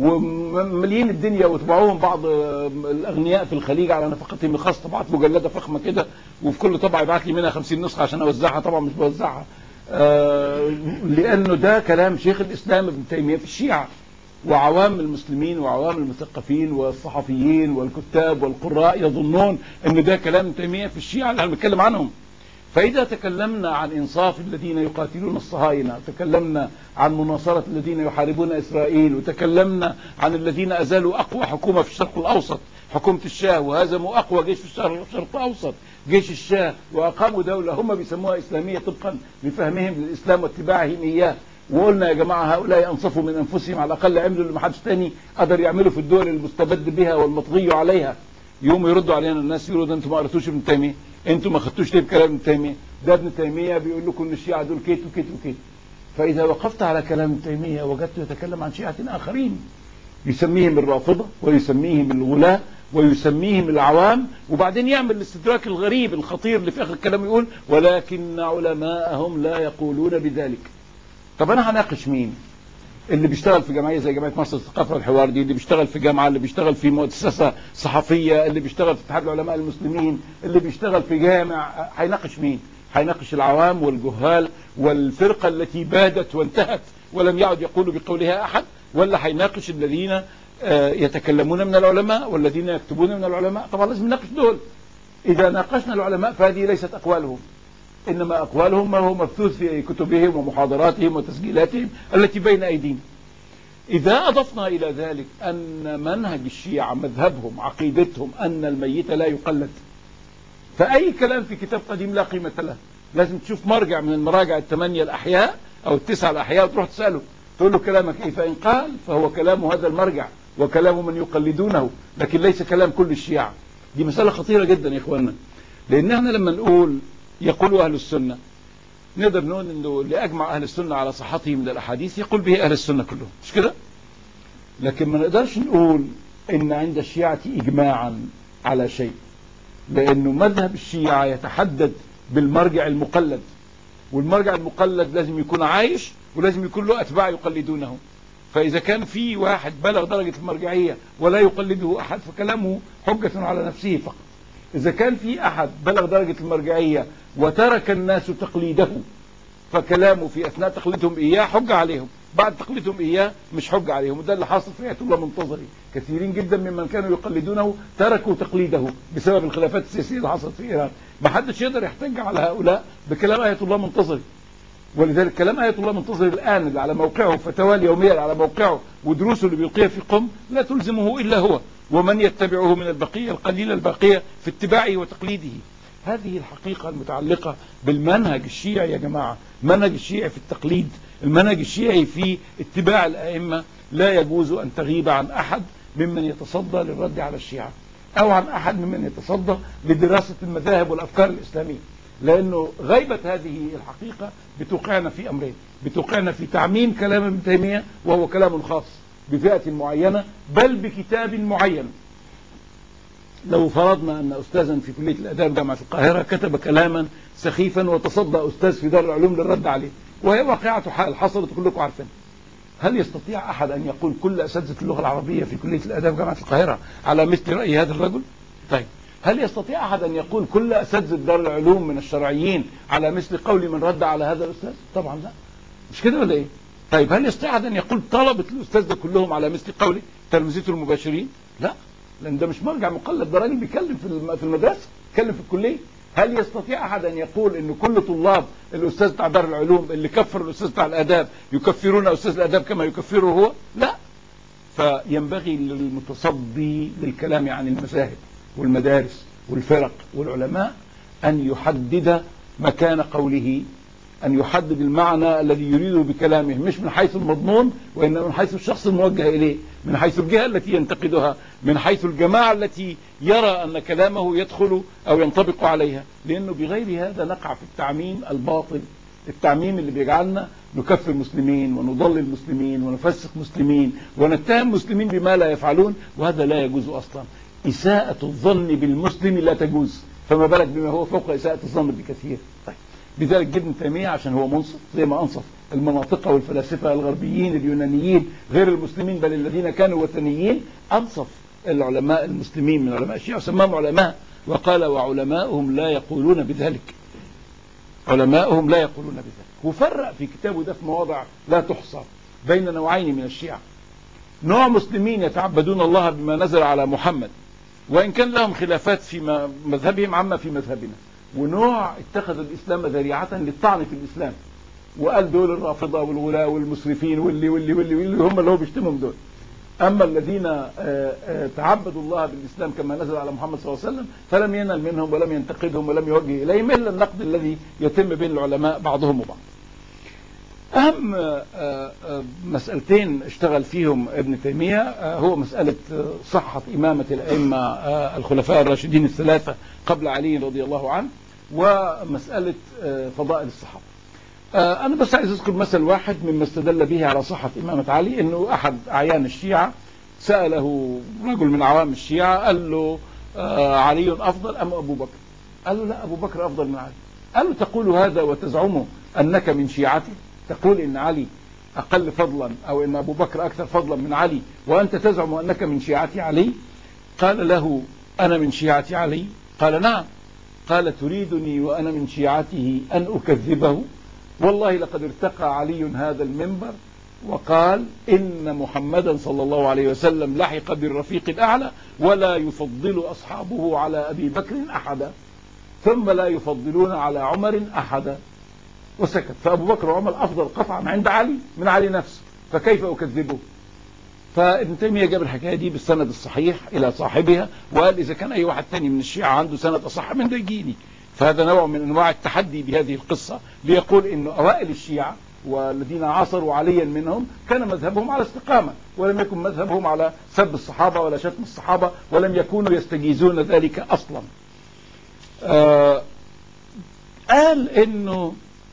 ومليين الدنيا وطبعوهم بعض آه، الاغنياء في الخليج على نفقتهم الخاصه طبعت مجلده فخمه كده وفي كل طبعه يبعت لي منها 50 نسخه عشان اوزعها طبعا مش بوزعها آه، لانه ده كلام شيخ الاسلام ابن تيميه في الشيعه وعوام المسلمين وعوام المثقفين والصحفيين والكتاب والقراء يظنون ان ده كلام ابن تيميه في الشيعه اللي احنا بنتكلم عنهم فإذا تكلمنا عن إنصاف الذين يقاتلون الصهاينة تكلمنا عن مناصرة الذين يحاربون إسرائيل وتكلمنا عن الذين أزالوا أقوى حكومة في الشرق الأوسط حكومة الشاه وهزموا أقوى جيش في الشرق الشرق الأوسط جيش الشاه وأقاموا دولة هم بيسموها إسلامية طبقا لفهمهم للإسلام واتباعهم إياه وقلنا يا جماعة هؤلاء أنصفوا من أنفسهم على الأقل عملوا اللي ما حدش تاني قدر يعمله في الدول المستبد بها والمطغي عليها يوم يردوا علينا الناس يقولوا ده انتوا ما قريتوش ابن تيميه انتوا ما خدتوش ليه بكلام ابن تيميه ده ابن تيميه بيقول لكم ان الشيعه دول كيت وكيت وكيت فاذا وقفت على كلام ابن تيميه وجدته يتكلم عن شيعه اخرين يسميهم الرافضه ويسميهم الغلاة ويسميهم العوام وبعدين يعمل الاستدراك الغريب الخطير اللي في اخر الكلام يقول ولكن علماءهم لا يقولون بذلك طب انا هناقش مين اللي بيشتغل في جمعيه زي جمعيه مصر للثقافه والحوار دي اللي بيشتغل في جامعه اللي بيشتغل في مؤسسه صحفيه اللي بيشتغل في اتحاد العلماء المسلمين اللي بيشتغل في جامع هيناقش مين هيناقش العوام والجهال والفرقه التي بادت وانتهت ولم يعد يقول بقولها احد ولا هيناقش الذين آه، يتكلمون من العلماء والذين يكتبون من العلماء طبعا لازم نناقش دول اذا ناقشنا العلماء فهذه ليست اقوالهم انما اقوالهم ما هو مبثوث في كتبهم ومحاضراتهم وتسجيلاتهم التي بين ايدينا اذا اضفنا الى ذلك ان منهج الشيعة مذهبهم عقيدتهم ان الميت لا يقلد فاي كلام في كتاب قديم لا قيمة له لازم تشوف مرجع من المراجع الثمانية الاحياء او التسعة الاحياء وتروح تسأله تقول له كلامك ايه فان قال فهو كلام هذا المرجع وكلام من يقلدونه لكن ليس كلام كل الشيعة دي مسألة خطيرة جدا يا اخوانا لان احنا لما نقول يقول اهل السنة نقدر نقول انه اللي اجمع اهل السنة على صحته من الاحاديث يقول به اهل السنة كلهم مش كده لكن ما نقدرش نقول ان عند الشيعة اجماعا على شيء لانه مذهب الشيعة يتحدد بالمرجع المقلد والمرجع المقلد لازم يكون عايش ولازم يكون له اتباع يقلدونه فاذا كان في واحد بلغ درجة المرجعية ولا يقلده احد فكلامه حجة على نفسه فقط إذا كان في أحد بلغ درجة المرجعية وترك الناس تقليده فكلامه في أثناء تقليدهم إياه حجة عليهم بعد تقليدهم إياه مش حجة عليهم وده اللي حاصل في آية الله منتظري كثيرين جدا ممن كانوا يقلدونه تركوا تقليده بسبب الخلافات السياسية اللي حصلت في إيران ما حدش يقدر يحتج على هؤلاء بكلام آية الله منتظري ولذلك كلام آية الله منتظر الآن اللي على موقعه فتوى اليومية اللي على موقعه ودروسه اللي بيلقيها في قم لا تلزمه إلا هو ومن يتبعه من البقية القليلة الباقية في اتباعه وتقليده هذه الحقيقة المتعلقة بالمنهج الشيعي يا جماعة منهج الشيعي في التقليد المنهج الشيعي في اتباع الأئمة لا يجوز أن تغيب عن أحد ممن يتصدى للرد على الشيعة أو عن أحد ممن يتصدى لدراسة المذاهب والأفكار الإسلامية لأنه غيبة هذه الحقيقة بتوقعنا في أمرين بتوقعنا في تعميم كلام ابن تيمية وهو كلام خاص بفئة معينة بل بكتاب معين لو فرضنا أن أستاذا في كلية الآداب جامعة القاهرة كتب كلاما سخيفا وتصدى أستاذ في دار العلوم للرد عليه وهي واقعة حال حصلت كلكم عارفين هل يستطيع أحد أن يقول كل أساتذة اللغة العربية في كلية الآداب جامعة القاهرة على مثل رأي هذا الرجل؟ طيب هل يستطيع أحد أن يقول كل أساتذة دار العلوم من الشرعيين على مثل قول من رد على هذا الأستاذ؟ طبعا لا مش كده ولا إيه؟ طيب هل يستطيع أحد أن يقول طلبة الأستاذ ده كلهم على مثل قوله تلامذته المباشرين؟ لا لأن ده مش مرجع مقلد ده راجل بيتكلم في في المدرسة بيتكلم في الكلية هل يستطيع أحد أن يقول أن كل طلاب الأستاذ بتاع دار العلوم اللي كفر الأستاذ بتاع الآداب يكفرون أستاذ الآداب كما يكفره هو؟ لا فينبغي للمتصدي للكلام عن المذاهب والمدارس والفرق والعلماء أن يحدد مكان قوله أن يحدد المعنى الذي يريده بكلامه مش من حيث المضمون وإنما من حيث الشخص الموجه إليه من حيث الجهة التي ينتقدها من حيث الجماعة التي يرى أن كلامه يدخل أو ينطبق عليها لأنه بغير هذا نقع في التعميم الباطل التعميم اللي بيجعلنا نكفر مسلمين ونضلل مسلمين ونفسق مسلمين ونتهم مسلمين بما لا يفعلون وهذا لا يجوز أصلا إساءة الظن بالمسلم لا تجوز فما بالك بما هو فوق إساءة الظن بكثير طيب لذلك جدا تيمية عشان هو منصف زي ما أنصف المناطق والفلاسفة الغربيين اليونانيين غير المسلمين بل الذين كانوا وثنيين أنصف العلماء المسلمين من علماء الشيعة وسماهم علماء وقال وعلماؤهم لا يقولون بذلك علماؤهم لا يقولون بذلك وفرق في كتابه ده في مواضع لا تحصى بين نوعين من الشيعة نوع مسلمين يتعبدون الله بما نزل على محمد وإن كان لهم خلافات في مذهبهم عما في مذهبنا ونوع اتخذ الإسلام ذريعة للطعن في الإسلام وقال دول الرافضة والغلاة والمسرفين واللي واللي واللي, واللي هم اللي هو بيشتمهم دول أما الذين تعبدوا الله بالإسلام كما نزل على محمد صلى الله عليه وسلم فلم ينل منهم ولم ينتقدهم ولم يوجه إليهم إلا النقد الذي يتم بين العلماء بعضهم وبعض أهم مسألتين اشتغل فيهم ابن تيمية هو مسألة صحة إمامة الأئمة الخلفاء الراشدين الثلاثة قبل علي رضي الله عنه ومسألة فضائل الصحابة أنا بس عايز أذكر مثل واحد مما استدل به على صحة إمامة علي أنه أحد أعيان الشيعة سأله رجل من عوام الشيعة قال له علي أفضل أم أبو بكر قال له لا أبو بكر أفضل من علي قال له تقول هذا وتزعم أنك من شيعتي تقول إن علي أقل فضلا أو إن أبو بكر أكثر فضلا من علي وأنت تزعم أنك من شيعة علي قال له أنا من شيعة علي قال نعم قال تريدني وأنا من شيعته أن أكذبه والله لقد ارتقى علي هذا المنبر وقال إن محمدا صلى الله عليه وسلم لحق بالرفيق الأعلى ولا يفضل أصحابه على أبي بكر أحدا ثم لا يفضلون على عمر أحدا وسكت فأبو بكر وعمر أفضل قطعا عند علي من علي نفسه فكيف أكذبه فابن تيمية جاب الحكاية دي بالسند الصحيح إلى صاحبها وقال إذا كان أي واحد تاني من الشيعة عنده سند أصح من ده يجيني فهذا نوع من أنواع التحدي بهذه القصة ليقول أن أوائل الشيعة والذين عاصروا عليا منهم كان مذهبهم على استقامة ولم يكن مذهبهم على سب الصحابة ولا شتم الصحابة ولم يكونوا يستجيزون ذلك أصلا آه قال انه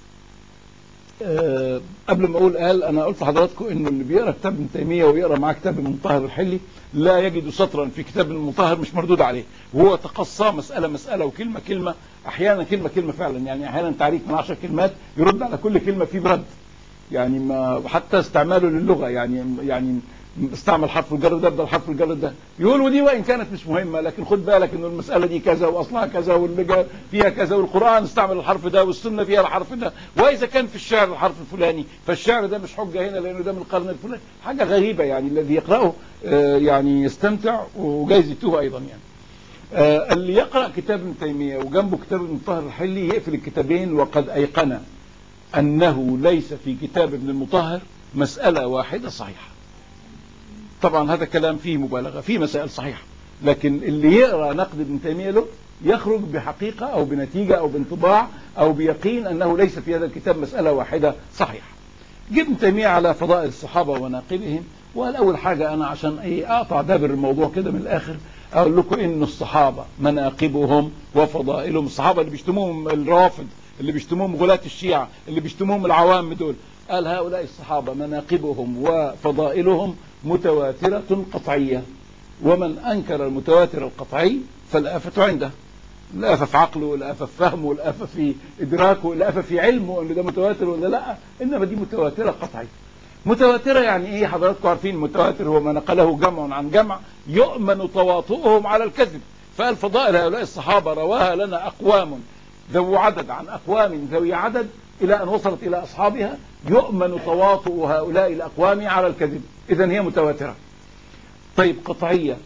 أه قبل ما اقول قال انا قلت لحضراتكم انه اللي بيقرا كتاب ابن تيميه ويقرا معاه كتاب المطهر الحلي لا يجد سطرا في كتاب المطهر مش مردود عليه وهو تقصى مساله مساله وكلمه كلمه احيانا كلمه كلمه فعلا يعني احيانا تعريف من عشر كلمات يرد على كل كلمه فيه برد يعني ما حتى استعماله للغه يعني يعني استعمل حرف الجر ده بدل حرف الجر ده يقول ودي وان كانت مش مهمه لكن خد بالك انه المساله دي كذا واصلها كذا واللي فيها كذا والقران استعمل الحرف ده والسنه فيها الحرف ده واذا كان في الشعر الحرف الفلاني فالشعر ده مش حجه هنا لانه ده من القرن الفلاني حاجه غريبه يعني الذي يقراه آه يعني يستمتع وجايز يتوه ايضا يعني آه اللي يقرا كتاب ابن تيميه وجنبه كتاب ابن طاهر الحلي يقفل الكتابين وقد ايقن انه ليس في كتاب ابن المطهر مساله واحده صحيحه طبعا هذا كلام فيه مبالغة فيه مسائل صحيحة لكن اللي يقرأ نقد ابن تيمية له يخرج بحقيقة أو بنتيجة أو بانطباع أو بيقين أنه ليس في هذا الكتاب مسألة واحدة صحيحة جه ابن تيمية على فضائل الصحابة وناقبهم وقال أول حاجة أنا عشان إيه أقطع دابر الموضوع كده من الآخر أقول لكم إن الصحابة مناقبهم وفضائلهم الصحابة اللي بيشتموهم الرافض اللي بيشتموهم غلاة الشيعة اللي بيشتموهم العوام دول قال هؤلاء الصحابة مناقبهم وفضائلهم متواترة قطعية ومن أنكر المتواتر القطعي فالآفة عنده الآفة في عقله والآفة في فهمه والآفة في إدراكه والآفة في علمه أن ده متواتر ولا لا إنما دي متواترة قطعية متواترة يعني إيه حضراتكم عارفين متواتر هو ما نقله جمع عن جمع يؤمن تواطؤهم على الكذب فقال فضائل هؤلاء الصحابة رواها لنا أقوام ذو عدد عن أقوام ذوي عدد إلى أن وصلت إلى أصحابها يؤمن تواطؤ هؤلاء الأقوام على الكذب إذا هي متواترة طيب قطعية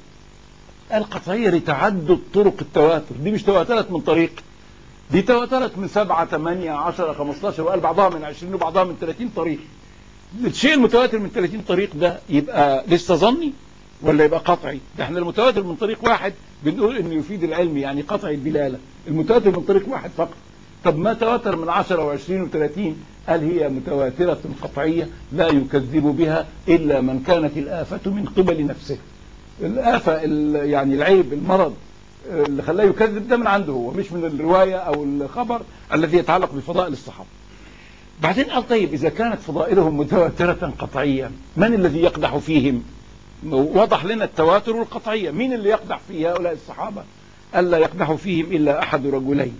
القطعية لتعدد طرق التواتر دي مش تواترت من طريق دي تواترت من سبعة ثمانية عشرة خمستاشر وقال بعضها من عشرين وبعضها من ثلاثين طريق الشيء المتواتر من 30 طريق ده يبقى لسه ظني ولا يبقى قطعي ده احنا المتواتر من طريق واحد بنقول انه يفيد العلم يعني قطعي الدلالة المتواتر من طريق واحد فقط طب ما تواتر من 10 و20 و30 قال هي متواترة قطعية لا يكذب بها إلا من كانت الآفة من قبل نفسه الآفة يعني العيب المرض اللي خلاه يكذب ده من عنده هو مش من الرواية أو الخبر الذي يتعلق بفضائل الصحابة بعدين قال طيب إذا كانت فضائلهم متواترة قطعية من الذي يقدح فيهم وضح لنا التواتر والقطعية مين اللي يقدح في هؤلاء الصحابة ألا يقدح فيهم إلا أحد رجلين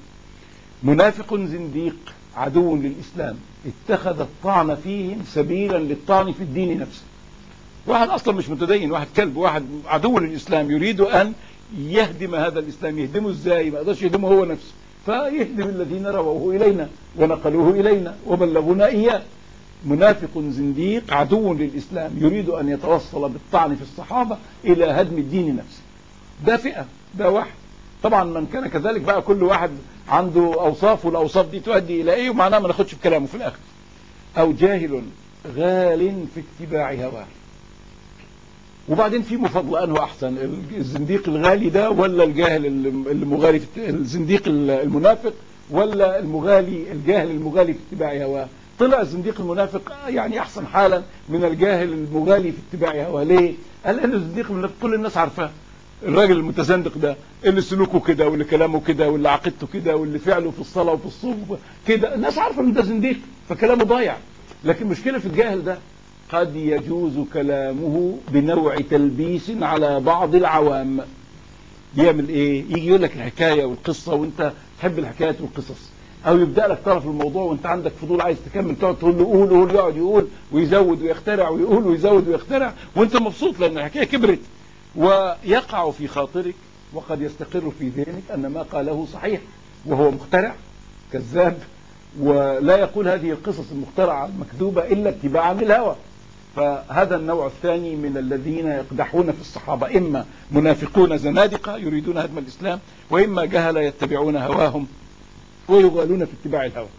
منافق زنديق عدو للإسلام اتخذ الطعن فيهم سبيلا للطعن في الدين نفسه واحد أصلا مش متدين واحد كلب واحد عدو للإسلام يريد أن يهدم هذا الإسلام يهدمه إزاي ما يقدرش يهدمه هو نفسه فيهدم الذين رووه إلينا ونقلوه إلينا وبلغونا إياه منافق زنديق عدو للإسلام يريد أن يتوصل بالطعن في الصحابة إلى هدم الدين نفسه ده فئة ده واحد طبعا من كان كذلك بقى كل واحد عنده أوصاف والأوصاف دي تؤدي إلى إيه ومعناه ما ناخدش بكلامه في الآخر أو جاهل غال في اتباع هواه وبعدين في مفاضلة أنه أحسن الزنديق الغالي ده ولا الجاهل المغالي في الزنديق المنافق ولا المغالي الجاهل المغالي في اتباع هواه طلع الزنديق المنافق يعني أحسن حالا من الجاهل المغالي في اتباع هواه ليه؟ قال لأن الزنديق المنافق كل الناس عارفاه الراجل المتزندق ده اللي سلوكه كده واللي كلامه كده واللي عقيدته كده واللي فعله في الصلاة وفي الصوم كده الناس عارفة ان ده زنديق فكلامه ضايع لكن المشكلة في الجاهل ده قد يجوز كلامه بنوع تلبيس على بعض العوام يعمل ايه يجي يقول لك الحكاية والقصة وانت تحب الحكايات والقصص او يبدأ لك طرف الموضوع وانت عندك فضول عايز تكمل تقعد تقول له قول قول يقعد يقول ويزود ويخترع ويقول ويزود ويخترع وانت مبسوط لان الحكاية كبرت ويقع في خاطرك وقد يستقر في ذهنك ان ما قاله صحيح وهو مخترع كذاب ولا يقول هذه القصص المخترعة المكذوبة إلا اتباعا للهوى فهذا النوع الثاني من الذين يقدحون في الصحابة إما منافقون زنادقة يريدون هدم الإسلام وإما جهل يتبعون هواهم ويغالون في اتباع الهوى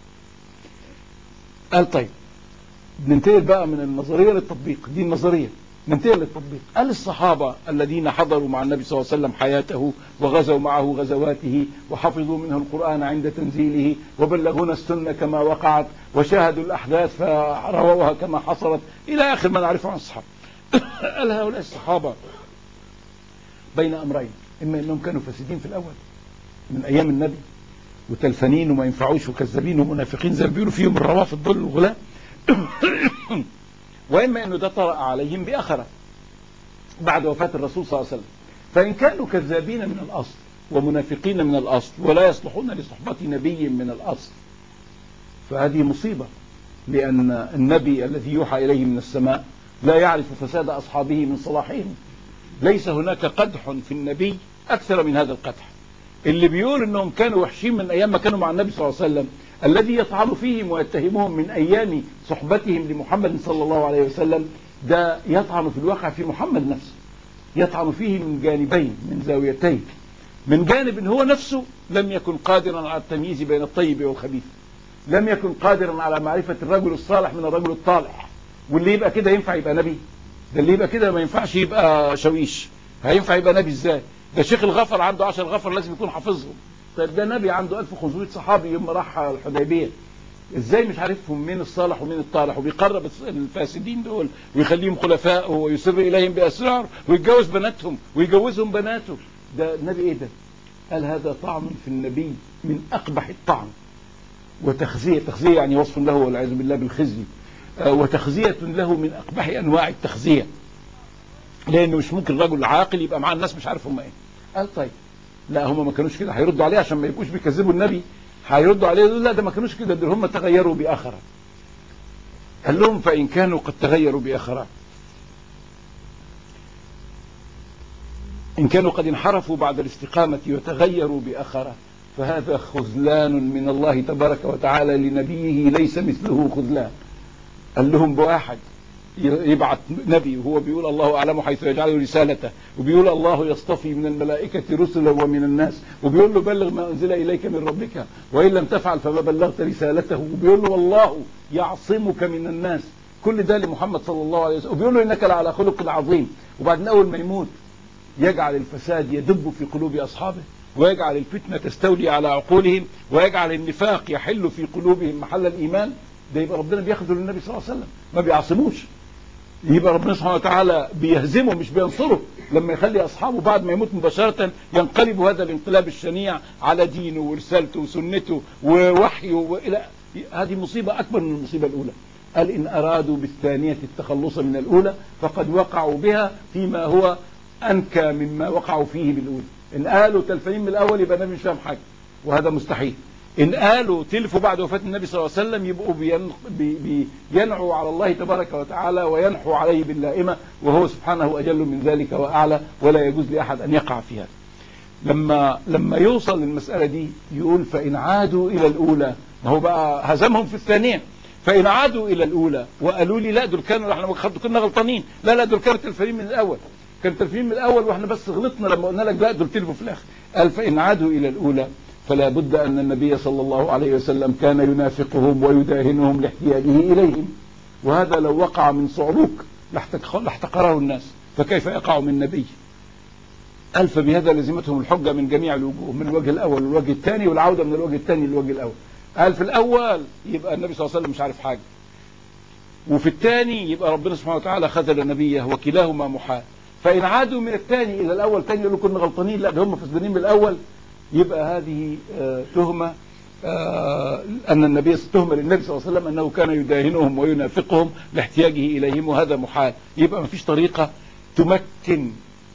قال طيب ننتقل بقى من النظرية للتطبيق دي النظرية ننتقل للتطبيق قال الصحابة الذين حضروا مع النبي صلى الله عليه وسلم حياته وغزوا معه غزواته وحفظوا منه القرآن عند تنزيله وبلغونا السنة كما وقعت وشاهدوا الأحداث فرووها كما حصلت إلى آخر ما نعرفه عن الصحابة قال هؤلاء الصحابة بين أمرين إما أنهم كانوا فاسدين في الأول من أيام النبي وتلفنين وما ينفعوش وكذابين ومنافقين زي ما بيقولوا فيهم الروافض دول الغلاة وإما أنه ده طرأ عليهم بأخرة بعد وفاة الرسول صلى الله عليه وسلم فإن كانوا كذابين من الأصل ومنافقين من الأصل ولا يصلحون لصحبة نبي من الأصل فهذه مصيبة لأن النبي الذي يوحى إليه من السماء لا يعرف فساد أصحابه من صلاحهم ليس هناك قدح في النبي أكثر من هذا القدح اللي بيقول انهم كانوا وحشين من ايام ما كانوا مع النبي صلى الله عليه وسلم الذي يطعن فيهم ويتهمهم من ايام صحبتهم لمحمد صلى الله عليه وسلم ده يطعن في الواقع في محمد نفسه يطعن فيه من جانبين من زاويتين من جانب ان هو نفسه لم يكن قادرا على التمييز بين الطيب والخبيث لم يكن قادرا على معرفة الرجل الصالح من الرجل الطالح واللي يبقى كده ينفع يبقى نبي ده اللي يبقى كده ما ينفعش يبقى شويش هينفع يبقى نبي ازاي ده شيخ الغفر عنده 10 غفر لازم يكون حافظهم طيب ده نبي عنده 1500 صحابي يوم ما راح الحديبيه ازاي مش عارفهم مين الصالح ومين الطالح وبيقرب الفاسدين دول ويخليهم خلفاء ويسر اليهم باسرار ويتجوز بناتهم ويجوزهم بناته ده النبي ايه ده قال هذا طعم في النبي من اقبح الطعم وتخزيه تخزيه يعني وصف له والعياذ بالله بالخزي آه، وتخزيه له من اقبح انواع التخزيه لانه مش ممكن رجل عاقل يبقى معاه الناس مش عارف هم ايه قال طيب لا هم ما كانوش كده هيردوا عليه عشان ما يبقوش بيكذبوا النبي هيردوا عليه يقولوا لا ده ما كانوش كده دول هم تغيروا باخره قال لهم فان كانوا قد تغيروا باخره إن كانوا قد انحرفوا بعد الاستقامة وتغيروا بأخرة فهذا خذلان من الله تبارك وتعالى لنبيه ليس مثله خذلان قال لهم بواحد يبعث نبي وهو بيقول الله أعلم حيث يجعل رسالته وبيقول الله يصطفي من الملائكة رسلا ومن الناس وبيقول له بلغ ما أنزل إليك من ربك وإن لم تفعل فما بلغت رسالته وبيقول له والله يعصمك من الناس كل ده لمحمد صلى الله عليه وسلم وبيقول له إنك لعلى خلق عظيم وبعدين أول ما يموت يجعل الفساد يدب في قلوب أصحابه ويجعل الفتنة تستولي على عقولهم ويجعل النفاق يحل في قلوبهم محل الإيمان ده يبقى ربنا بياخده للنبي صلى الله عليه وسلم ما بيعصموش يبقى ربنا سبحانه وتعالى بيهزمه مش بينصره لما يخلي أصحابه بعد ما يموت مباشرة ينقلب هذا الانقلاب الشنيع على دينه ورسالته وسنته ووحيه وإلى هذه مصيبة أكبر من المصيبة الأولى قال إن أرادوا بالثانية التخلص من الأولى فقد وقعوا بها فيما هو أنكى مما وقعوا فيه بالأولى إن قالوا تلفين من الأول يبقى النبي مش فاهم حاجة وهذا مستحيل إن قالوا تلفوا بعد وفاة النبي صلى الله عليه وسلم يبقوا بين بي بينعوا على الله تبارك وتعالى وينحوا عليه باللائمة وهو سبحانه أجل من ذلك وأعلى ولا يجوز لأحد أن يقع في هذا لما لما يوصل للمسألة دي يقول فإن عادوا إلى الأولى ما هو بقى هزمهم في الثانية فإن عادوا إلى الأولى وقالوا لي لا دول كانوا احنا كنا غلطانين لا لا دول كانوا تلفين من الأول كان تلفين من الأول واحنا بس غلطنا لما قلنا لك لا دول تلفوا في الآخر قال فإن عادوا إلى الأولى فلا بد أن النبي صلى الله عليه وسلم كان ينافقهم ويداهنهم لاحتياجه إليهم وهذا لو وقع من صعلوك لاحتقره الناس فكيف يقع من نبي قال فبهذا لزمتهم الحجة من جميع الوجوه من الوجه الأول والوجه الثاني والعودة من الوجه الثاني للوجه الأول قال في الأول يبقى النبي صلى الله عليه وسلم مش عارف حاجة وفي الثاني يبقى ربنا سبحانه وتعالى خذل نبيه وكلاهما محال فإن عادوا من الثاني إلى الأول تاني يقولوا كنا غلطانين لا ده هم فاسدين من الأول يبقى هذه آه تهمة آه أن النبي تهمة للنبي صلى الله عليه وسلم أنه كان يداهنهم وينافقهم لاحتياجه إليهم وهذا محال يبقى ما فيش طريقة تمكن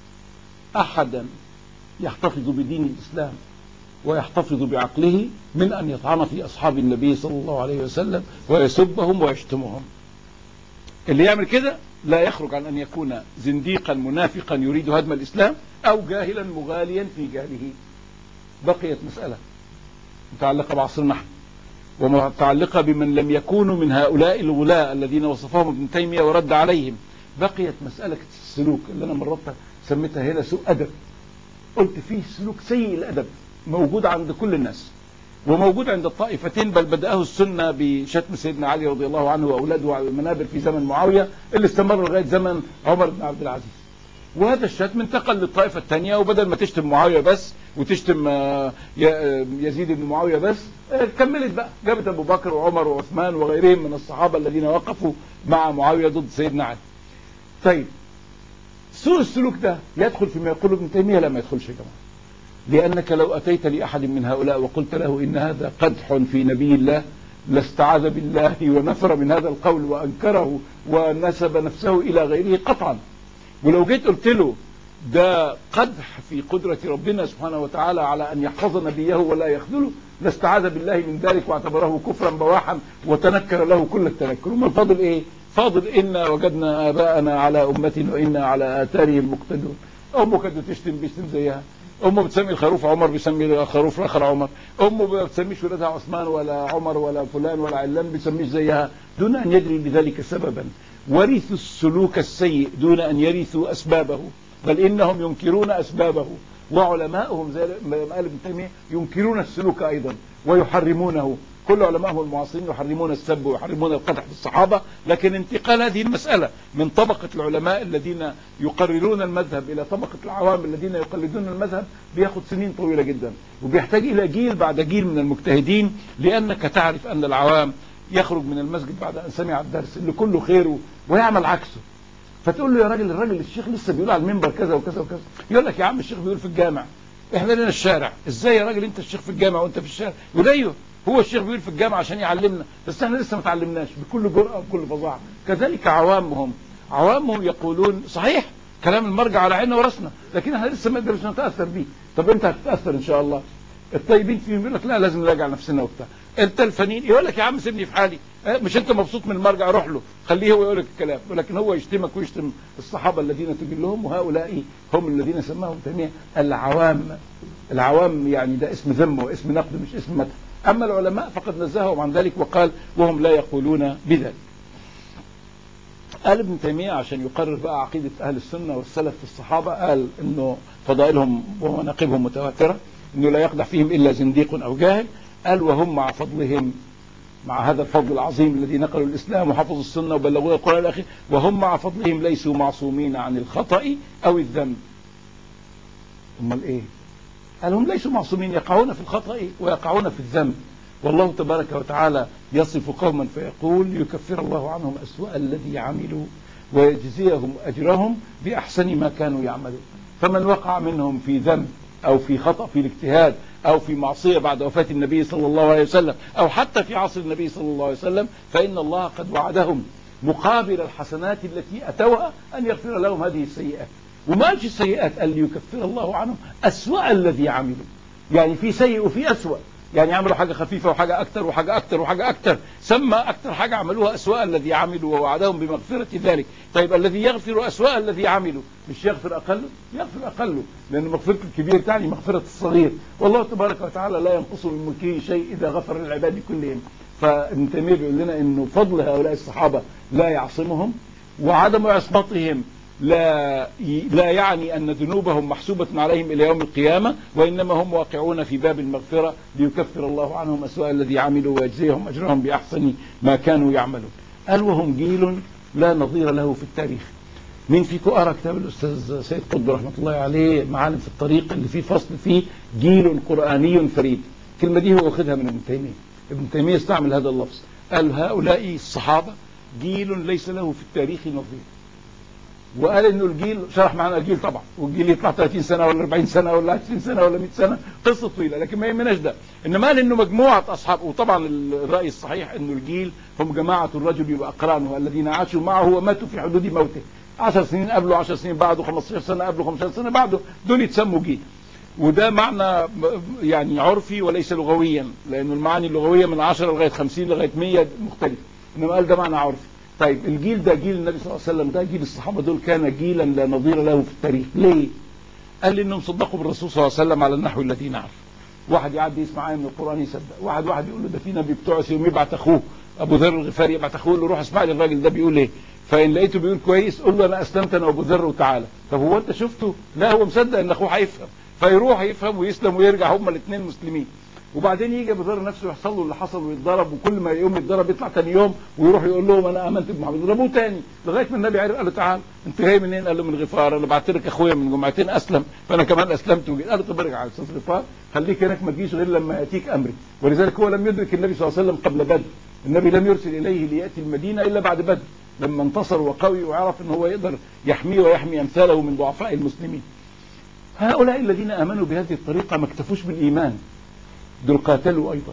أحدا يحتفظ بدين الإسلام ويحتفظ بعقله من أن يطعن في أصحاب النبي صلى الله عليه وسلم ويسبهم ويشتمهم اللي يعمل كده لا يخرج عن أن يكون زنديقا منافقا يريد هدم الإسلام أو جاهلا مغاليا في جهله بقيت مسألة متعلقة بعصرنا نحن ومتعلقة بمن لم يكونوا من هؤلاء الغلاء الذين وصفهم ابن تيمية ورد عليهم بقيت مسألة السلوك اللي أنا مرات سميتها هنا سوء أدب قلت فيه سلوك سيء الأدب موجود عند كل الناس وموجود عند الطائفتين بل بدأه السنة بشتم سيدنا علي رضي الله عنه وأولاده على المنابر في زمن معاوية اللي استمر لغاية زمن عمر بن عبد العزيز وهذا الشتم انتقل للطائفة الثانية وبدل ما تشتم معاوية بس وتشتم يزيد بن معاوية بس كملت بقى جابت أبو بكر وعمر وعثمان وغيرهم من الصحابة الذين وقفوا مع معاوية ضد سيدنا علي طيب سوء السلوك ده يدخل فيما يقوله ابن تيمية لا ما يدخلش يا جماعه لأنك لو أتيت لأحد من هؤلاء وقلت له إن هذا قدح في نبي الله لاستعاذ بالله ونفر من هذا القول وأنكره ونسب نفسه إلى غيره قطعا ولو جيت قلت له ده قدح في قدرة ربنا سبحانه وتعالى على أن يحفظ نبيه ولا يخذله لاستعاذ بالله من ذلك واعتبره كفرا بواحا وتنكر له كل التنكر وما الفاضل إيه فاضل إنا وجدنا آباءنا على أمة وإنا على آثارهم مقتدون أمه كانت بتشتم بيشتم زيها امه بتسمي الخروف عمر بيسمي الخروف الاخر عمر امه ما بتسميش ولادها عثمان ولا عمر ولا فلان ولا علان بيسميش زيها دون ان يدري لذلك سببا ورثوا السلوك السيء دون ان يرثوا اسبابه بل انهم ينكرون اسبابه وعلماؤهم زي ما قال ابن تيميه ينكرون السلوك ايضا ويحرمونه كل علمائهم المعاصرين يحرمون السب ويحرمون القدح في الصحابة لكن انتقال هذه المسألة من طبقة العلماء الذين يقررون المذهب إلى طبقة العوام الذين يقلدون المذهب بياخد سنين طويلة جدا وبيحتاج إلى جيل بعد جيل من المجتهدين لأنك تعرف أن العوام يخرج من المسجد بعد أن سمع الدرس اللي كله خيره ويعمل عكسه فتقول له يا راجل الراجل الشيخ لسه بيقول على المنبر كذا وكذا وكذا يقول لك يا عم الشيخ بيقول في الجامع احنا لنا الشارع ازاي يا راجل انت الشيخ في الجامع وانت في الشارع يقول ايوه هو الشيخ بيقول في الجامع عشان يعلمنا بس احنا لسه ما تعلمناش بكل جرأة وبكل فظاعة كذلك عوامهم عوامهم يقولون صحيح كلام المرجع على عيننا وراسنا لكن احنا لسه ما قدرناش نتاثر بيه طب انت هتتاثر ان شاء الله الطيبين فيهم يقول لك لا لازم نراجع نفسنا وبتاع انت الفنين يقول لك يا عم سيبني في حالي اه مش انت مبسوط من المرجع روح له خليه هو يقول لك الكلام ولكن هو يشتمك ويشتم الصحابه الذين تجلهم وهؤلاء هم الذين سماهم تيميه العوام العوام يعني ده اسم ذم واسم نقد مش اسم مدح اما العلماء فقد نزههم عن ذلك وقال وهم لا يقولون بذلك قال ابن تيمية عشان يقرر بقى عقيدة أهل السنة والسلف في الصحابة قال إنه فضائلهم ومناقبهم متواترة إنه لا يقدح فيهم إلا زنديق أو جاهل قال وهم مع فضلهم مع هذا الفضل العظيم الذي نقلوا الإسلام وحفظوا السنة وبلغوا القرآن الأخير وهم مع فضلهم ليسوا معصومين عن الخطأ أو الذنب أمال إيه قال هم ليسوا معصومين يقعون في الخطأ ويقعون في الذنب والله تبارك وتعالى يصف قوما فيقول ليكفر الله عنهم أسوأ الذي عملوا ويجزيهم أجرهم بأحسن ما كانوا يعملون فمن وقع منهم في ذنب أو في خطأ في الاجتهاد أو في معصية بعد وفاة النبي صلى الله عليه وسلم أو حتى في عصر النبي صلى الله عليه وسلم فإن الله قد وعدهم مقابل الحسنات التي أتوها أن يغفر لهم هذه السيئات وما قالش السيئات قال ليكفر الله عنهم أسوأ الذي عملوا يعني في سيء وفي أسوأ يعني عملوا حاجة خفيفة وحاجة أكتر وحاجة أكتر وحاجة أكتر سمى أكتر حاجة عملوها أسوأ الذي عملوا ووعدهم بمغفرة ذلك طيب الذي يغفر أسوأ الذي عملوا مش يغفر أقله يغفر أقله لأن مغفرة الكبير تعني مغفرة الصغير والله تبارك وتعالى لا ينقص من ملكه شيء إذا غفر للعباد كلهم فابن تيمية بيقول لنا أنه فضل هؤلاء الصحابة لا يعصمهم وعدم عصمتهم لا لا يعني أن ذنوبهم محسوبة عليهم إلى يوم القيامة وإنما هم واقعون في باب المغفرة ليكفر الله عنهم أسوأ الذي عملوا ويجزيهم أجرهم بأحسن ما كانوا يعملون قال وهم جيل لا نظير له في التاريخ مين فيكم قرأ كتاب الأستاذ سيد قطب رحمة الله عليه معالم في الطريق اللي فيه فصل فيه جيل قرآني فريد الكلمة دي هو واخدها من ابن تيمية ابن تيمية استعمل هذا اللفظ قال هؤلاء الصحابة جيل ليس له في التاريخ نظير وقال انه الجيل شرح معنا الجيل طبعا والجيل يطلع 30 سنه ولا 40 سنه ولا 20 سنه ولا 100 سنه قصه طويله لكن ما يهمناش ده انما قال انه مجموعه اصحاب وطبعا الراي الصحيح انه الجيل هم جماعه الرجل واقرانه الذين عاشوا معه وماتوا في حدود موته 10 سنين قبله 10 سنين بعده 15 سنه قبله 15 سنه بعده دول يتسموا جيل وده معنى يعني عرفي وليس لغويا لانه المعاني اللغويه من 10 لغايه 50 لغايه 100 مختلف انما قال ده معنى عرفي طيب الجيل ده جيل النبي صلى الله عليه وسلم ده جيل الصحابة دول كان جيلا لا نظير له في التاريخ ليه قال لي انهم صدقوا بالرسول صلى الله عليه وسلم على النحو الذي نعرف واحد يعدي يسمع آية من القرآن يصدق واحد واحد يقول له ده في نبي بتوعس يوم يبعت اخوه ابو ذر الغفاري يبعت اخوه يقول له روح اسمع لي الراجل ده بيقول ايه فان لقيته بيقول كويس قول له انا اسلمت انا وابو ذر وتعالى طب هو انت شفته لا هو مصدق ان اخوه هيفهم فيروح يفهم ويسلم ويرجع هما الاثنين مسلمين وبعدين يجي ابو ذر نفسه يحصل له اللي حصل ويتضرب وكل ما يوم يتضرب يطلع ثاني يوم ويروح يقول لهم انا امنت بمحمد يضربوه ثاني لغايه ما النبي عرف قال له تعال انت جاي منين؟ قال له من غفار انا بعت لك اخويا من جمعتين اسلم فانا كمان اسلمت وجيت قال له طب ارجع على استاذ غفار خليك هناك ما تجيش غير لما ياتيك امري ولذلك هو لم يدرك النبي صلى الله عليه وسلم قبل بدر النبي لم يرسل اليه لياتي المدينه الا بعد بدر لما انتصر وقوي وعرف ان هو يقدر يحميه ويحمي امثاله من ضعفاء المسلمين هؤلاء الذين امنوا بهذه الطريقه ما اكتفوش بالايمان دول قاتلوا أيضا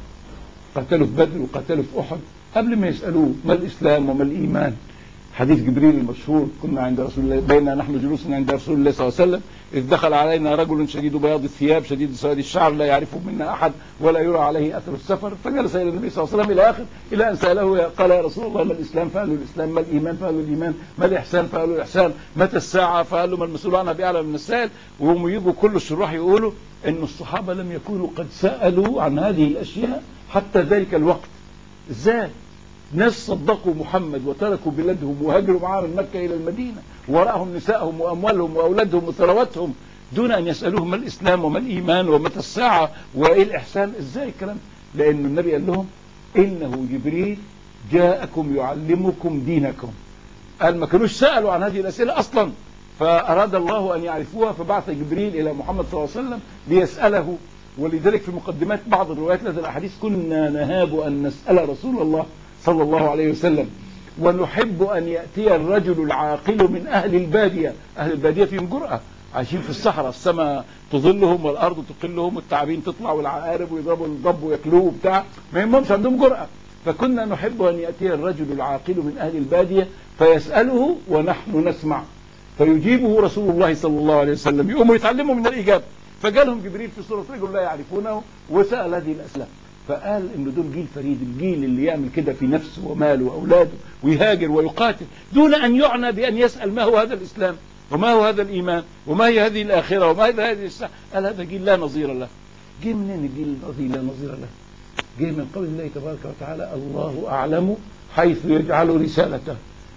قاتلوا في بدر وقاتلوا في أحد قبل ما يسألوه ما الإسلام وما الإيمان حديث جبريل المشهور كنا عند رسول الله بيننا نحن جلوس عند رسول الله صلى الله عليه وسلم إذ دخل علينا رجل شديد بياض الثياب شديد سواد الشعر لا يعرفه منا أحد ولا يرى عليه أثر السفر فجلس إلى النبي صلى الله عليه وسلم إلى آخر إلى أن سأله قال يا رسول الله ما الإسلام فقالوا الإسلام ما الإيمان فقالوا الإيمان ما الإحسان فقالوا الإحسان متى الساعة فقالوا ما المسؤول عنها بأعلم من السائل وهم يجوا كل الشراح يقولوا أن الصحابة لم يكونوا قد سألوا عن هذه الأشياء حتى ذلك الوقت إزاي ناس صدقوا محمد وتركوا بلادهم وهاجروا معاه من مكة إلى المدينة وراءهم نسائهم وأموالهم وأولادهم وثروتهم دون أن يسألوهم ما الإسلام وما الإيمان ومتى الساعة وإيه الإحسان إزاي الكلام لأن النبي قال لهم إنه جبريل جاءكم يعلمكم دينكم قال ما كانوش سألوا عن هذه الأسئلة أصلا فأراد الله أن يعرفوها فبعث جبريل إلى محمد صلى الله عليه وسلم ليسأله ولذلك في مقدمات بعض الروايات لدى الأحاديث كنا نهاب أن نسأل رسول الله صلى الله عليه وسلم ونحب أن يأتي الرجل العاقل من أهل البادية أهل البادية فيهم جرأة عايشين في الصحراء السماء تظلهم والأرض تقلهم والتعابين تطلع والعقارب ويضربوا الضب وياكلوه وبتاع ما يهمهمش عندهم جرأة فكنا نحب أن يأتي الرجل العاقل من أهل البادية فيسأله ونحن نسمع فيجيبه رسول الله صلى الله عليه وسلم يقوموا يتعلموا من الإجابة فجالهم جبريل في صورة رجل لا يعرفونه وسأل هذه الأسئلة فقال إن دول جيل فريد الجيل اللي يعمل كده في نفسه وماله وأولاده ويهاجر ويقاتل دون أن يعنى بأن يسأل ما هو هذا الإسلام وما هو هذا الإيمان وما هي هذه الآخرة وما هي هذه الساعة قال هذا جيل لا نظير له جه منين الجيل الذي لا نظير له جه من قول الله تبارك وتعالى الله أعلم حيث يجعل رسالته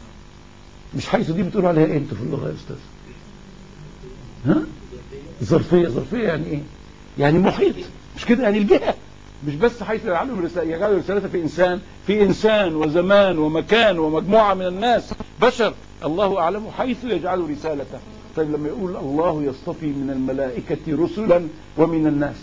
مش حيث دي بتقولوا عليها ايه انتوا في اللغه يا استاذ ها ظرفيه ظرفيه يعني ايه يعني محيط مش كده يعني الجهه مش بس حيث يجعلهم رسالة يجعلوا رسالته في انسان في انسان وزمان ومكان ومجموعه من الناس بشر الله اعلم حيث يجعل رسالته طيب لما يقول الله يصطفي من الملائكه رسلا ومن الناس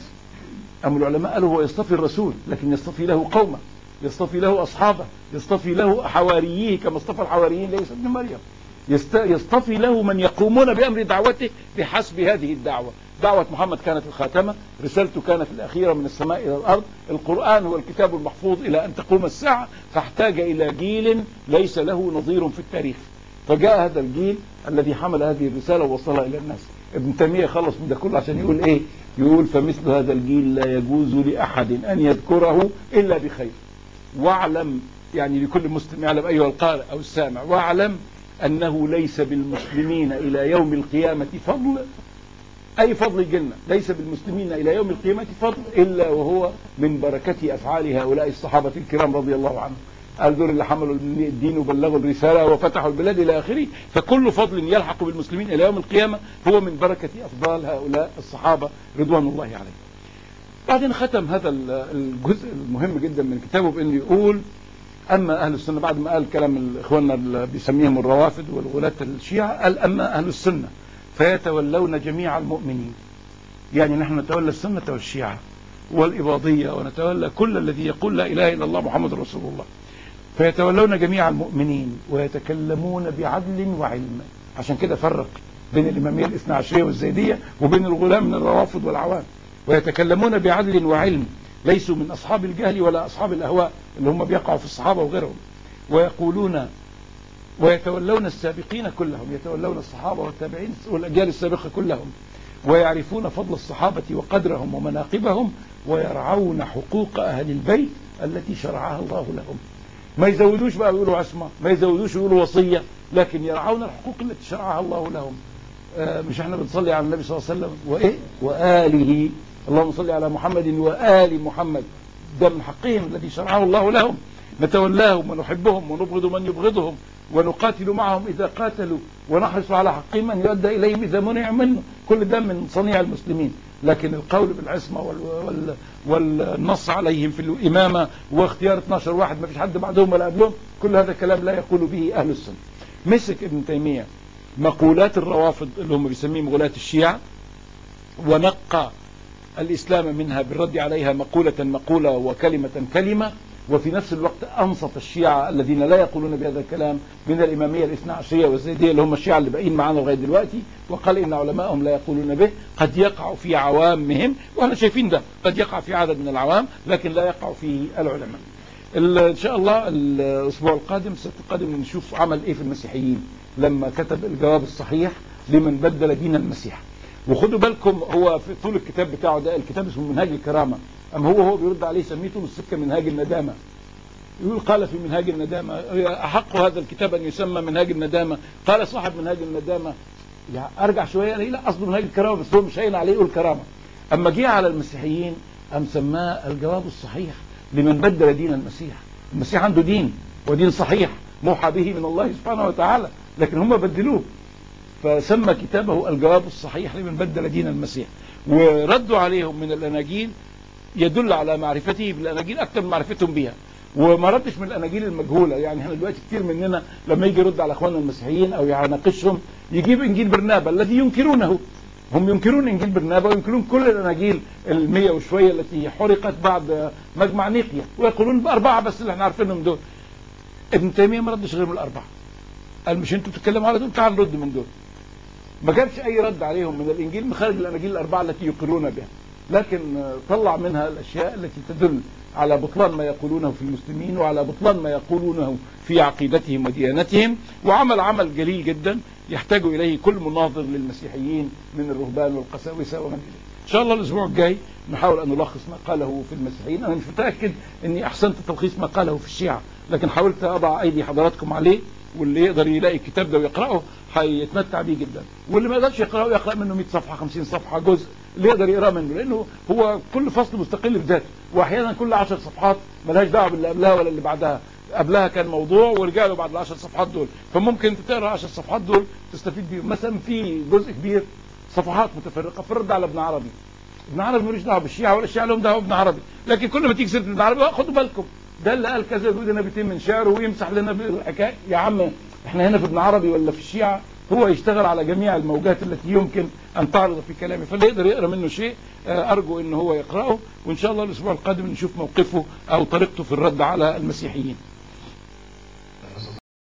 أم العلماء قالوا هو يصطفي الرسول لكن يصطفي له قومه يصطفي له أصحابه يصطفي له حواريه كما اصطفى الحواريين ليس ابن مريم يست- يصطفي له من يقومون بأمر دعوته بحسب هذه الدعوة دعوة محمد كانت الخاتمة رسالته كانت الأخيرة من السماء إلى الأرض القرآن هو الكتاب المحفوظ إلى أن تقوم الساعة فاحتاج إلى جيل ليس له نظير في التاريخ فجاء هذا الجيل الذي حمل هذه الرسالة ووصلها إلى الناس ابن تيمية خلص من ده كله عشان يقول إيه يقول فمثل هذا الجيل لا يجوز لأحد أن يذكره إلا بخير واعلم يعني لكل مسلم يعلم أيها القارئ أو السامع واعلم أنه ليس بالمسلمين إلى يوم القيامة فضل أي فضل الجنة ليس بالمسلمين إلى يوم القيامة فضل إلا وهو من بركة أفعال هؤلاء الصحابة الكرام رضي الله عنهم قال دول اللي حملوا الدين وبلغوا الرسالة وفتحوا البلاد إلى آخره فكل فضل يلحق بالمسلمين إلى يوم القيامة هو من بركة أفضال هؤلاء الصحابة رضوان الله عليهم بعدين ختم هذا الجزء المهم جدا من كتابه بأنه يقول أما أهل السنة بعد ما قال كلام إخواننا اللي بيسميهم الروافد والغلاة الشيعة قال أما أهل السنة فيتولون جميع المؤمنين يعني نحن نتولى السنة والشيعة والإباضية ونتولى كل الذي يقول لا إله إلا الله محمد رسول الله فيتولون جميع المؤمنين ويتكلمون بعدل وعلم عشان كده فرق بين الإمامية الاثنى عشرية والزيدية وبين الغلاة من الروافض والعوام ويتكلمون بعدل وعلم ليسوا من أصحاب الجهل ولا أصحاب الأهواء اللي هم بيقعوا في الصحابة وغيرهم ويقولون ويتولون السابقين كلهم يتولون الصحابة والتابعين والأجيال السابقة كلهم ويعرفون فضل الصحابة وقدرهم ومناقبهم ويرعون حقوق أهل البيت التي شرعها الله لهم ما يزودوش بقى يقولوا عصمة ما يزودوش يقولوا وصية لكن يرعون الحقوق التي شرعها الله لهم آه مش احنا بنصلي على النبي صلى الله عليه وسلم وإيه وآله اللهم صل على محمد وآل محمد ده من حقهم الذي شرعه الله لهم نتولاهم ونحبهم ونبغض من يبغضهم ونقاتل معهم إذا قاتلوا ونحرص على حقهم من يؤدى إليهم إذا منع منه كل ده من صنيع المسلمين لكن القول بالعصمة وال وال والنص عليهم في الإمامة واختيار 12 واحد ما فيش حد بعدهم ولا قبلهم كل هذا كلام لا يقول به أهل السنة مسك ابن تيمية مقولات الروافض اللي هم بيسميهم غلاة الشيعة ونقى الإسلام منها بالرد عليها مقولة مقولة وكلمة كلمة وفي نفس الوقت أنصت الشيعة الذين لا يقولون بهذا الكلام من الإمامية الاثنى عشرية والزيدية اللي هم الشيعة اللي باقيين معانا لغاية دلوقتي وقال إن علماءهم لا يقولون به قد يقع في عوامهم وأنا شايفين ده قد يقع في عدد من العوام لكن لا يقع فيه العلماء إن شاء الله الأسبوع القادم السبت القادم نشوف عمل إيه في المسيحيين لما كتب الجواب الصحيح لمن بدل دين المسيح وخدوا بالكم هو في طول الكتاب بتاعه ده الكتاب اسمه منهاج الكرامة أما هو هو بيرد عليه سميه طول السكة منهاج الندامة يقول قال في منهاج الندامة أحق هذا الكتاب أن يسمى منهاج الندامة قال صاحب منهاج الندامة يعني أرجع شوية ليه لا قصده منهاج الكرامة بس هو مش هين عليه يقول كرامة أما جه على المسيحيين أم سماه الجواب الصحيح لمن بدل دين المسيح المسيح عنده دين ودين صحيح موحى به من الله سبحانه وتعالى لكن هم بدلوه فسمى كتابه الجواب الصحيح لمن بدل دين المسيح وردوا عليهم من الأناجيل يدل على معرفته بالاناجيل اكثر من معرفتهم بها وما ردش من الاناجيل المجهوله يعني احنا دلوقتي كتير مننا لما يجي يرد على اخواننا المسيحيين او يناقشهم يجيب انجيل برنابا الذي ينكرونه هم ينكرون انجيل برنابا وينكرون كل الاناجيل المية وشويه التي حرقت بعد مجمع نيقيا ويقولون باربعه بس اللي احنا عارفينهم دول ابن تيميه ما ردش غير من الاربعه قال مش انتوا بتتكلموا على دول تعال نرد من دول ما جابش اي رد عليهم من الانجيل من خارج الاناجيل الاربعه التي يقرون بها لكن طلع منها الاشياء التي تدل على بطلان ما يقولونه في المسلمين وعلى بطلان ما يقولونه في عقيدتهم وديانتهم وعمل عمل جليل جدا يحتاج اليه كل مناظر للمسيحيين من الرهبان والقساوسه ومن اليه. ان شاء الله الاسبوع الجاي نحاول ان نلخص ما قاله في المسيحيين انا مش متاكد اني احسنت تلخيص ما قاله في الشيعه لكن حاولت اضع ايدي حضراتكم عليه واللي يقدر يلاقي الكتاب ده ويقراه هيتمتع بيه جدا واللي ما يقدرش يقراه يقرا منه 100 صفحه 50 صفحه جزء اللي يقدر يقرا منه لانه هو كل فصل مستقل بذاته واحيانا كل 10 صفحات ملهاش دعوه باللي قبلها ولا اللي بعدها قبلها كان موضوع ورجع له بعد العشر صفحات دول فممكن انت تقرا 10 صفحات دول تستفيد بيهم مثلا في جزء كبير صفحات متفرقه في الرد على ابن عربي ابن عربي ملوش دعوه بالشيعه ولا الشيعه لهم دعوه بابن عربي لكن كل ما تيجي سيره ابن عربي خدوا بالكم ده اللي قال كذا يقول لنا بيتين من شعره ويمسح لنا بالحكايه يا عم احنا هنا في ابن عربي ولا في الشيعه هو يشتغل على جميع الموجات التي يمكن ان تعرض في كلامه فاللي يقدر يقرا منه شيء ارجو ان هو يقراه وان شاء الله الاسبوع القادم نشوف موقفه او طريقته في الرد على المسيحيين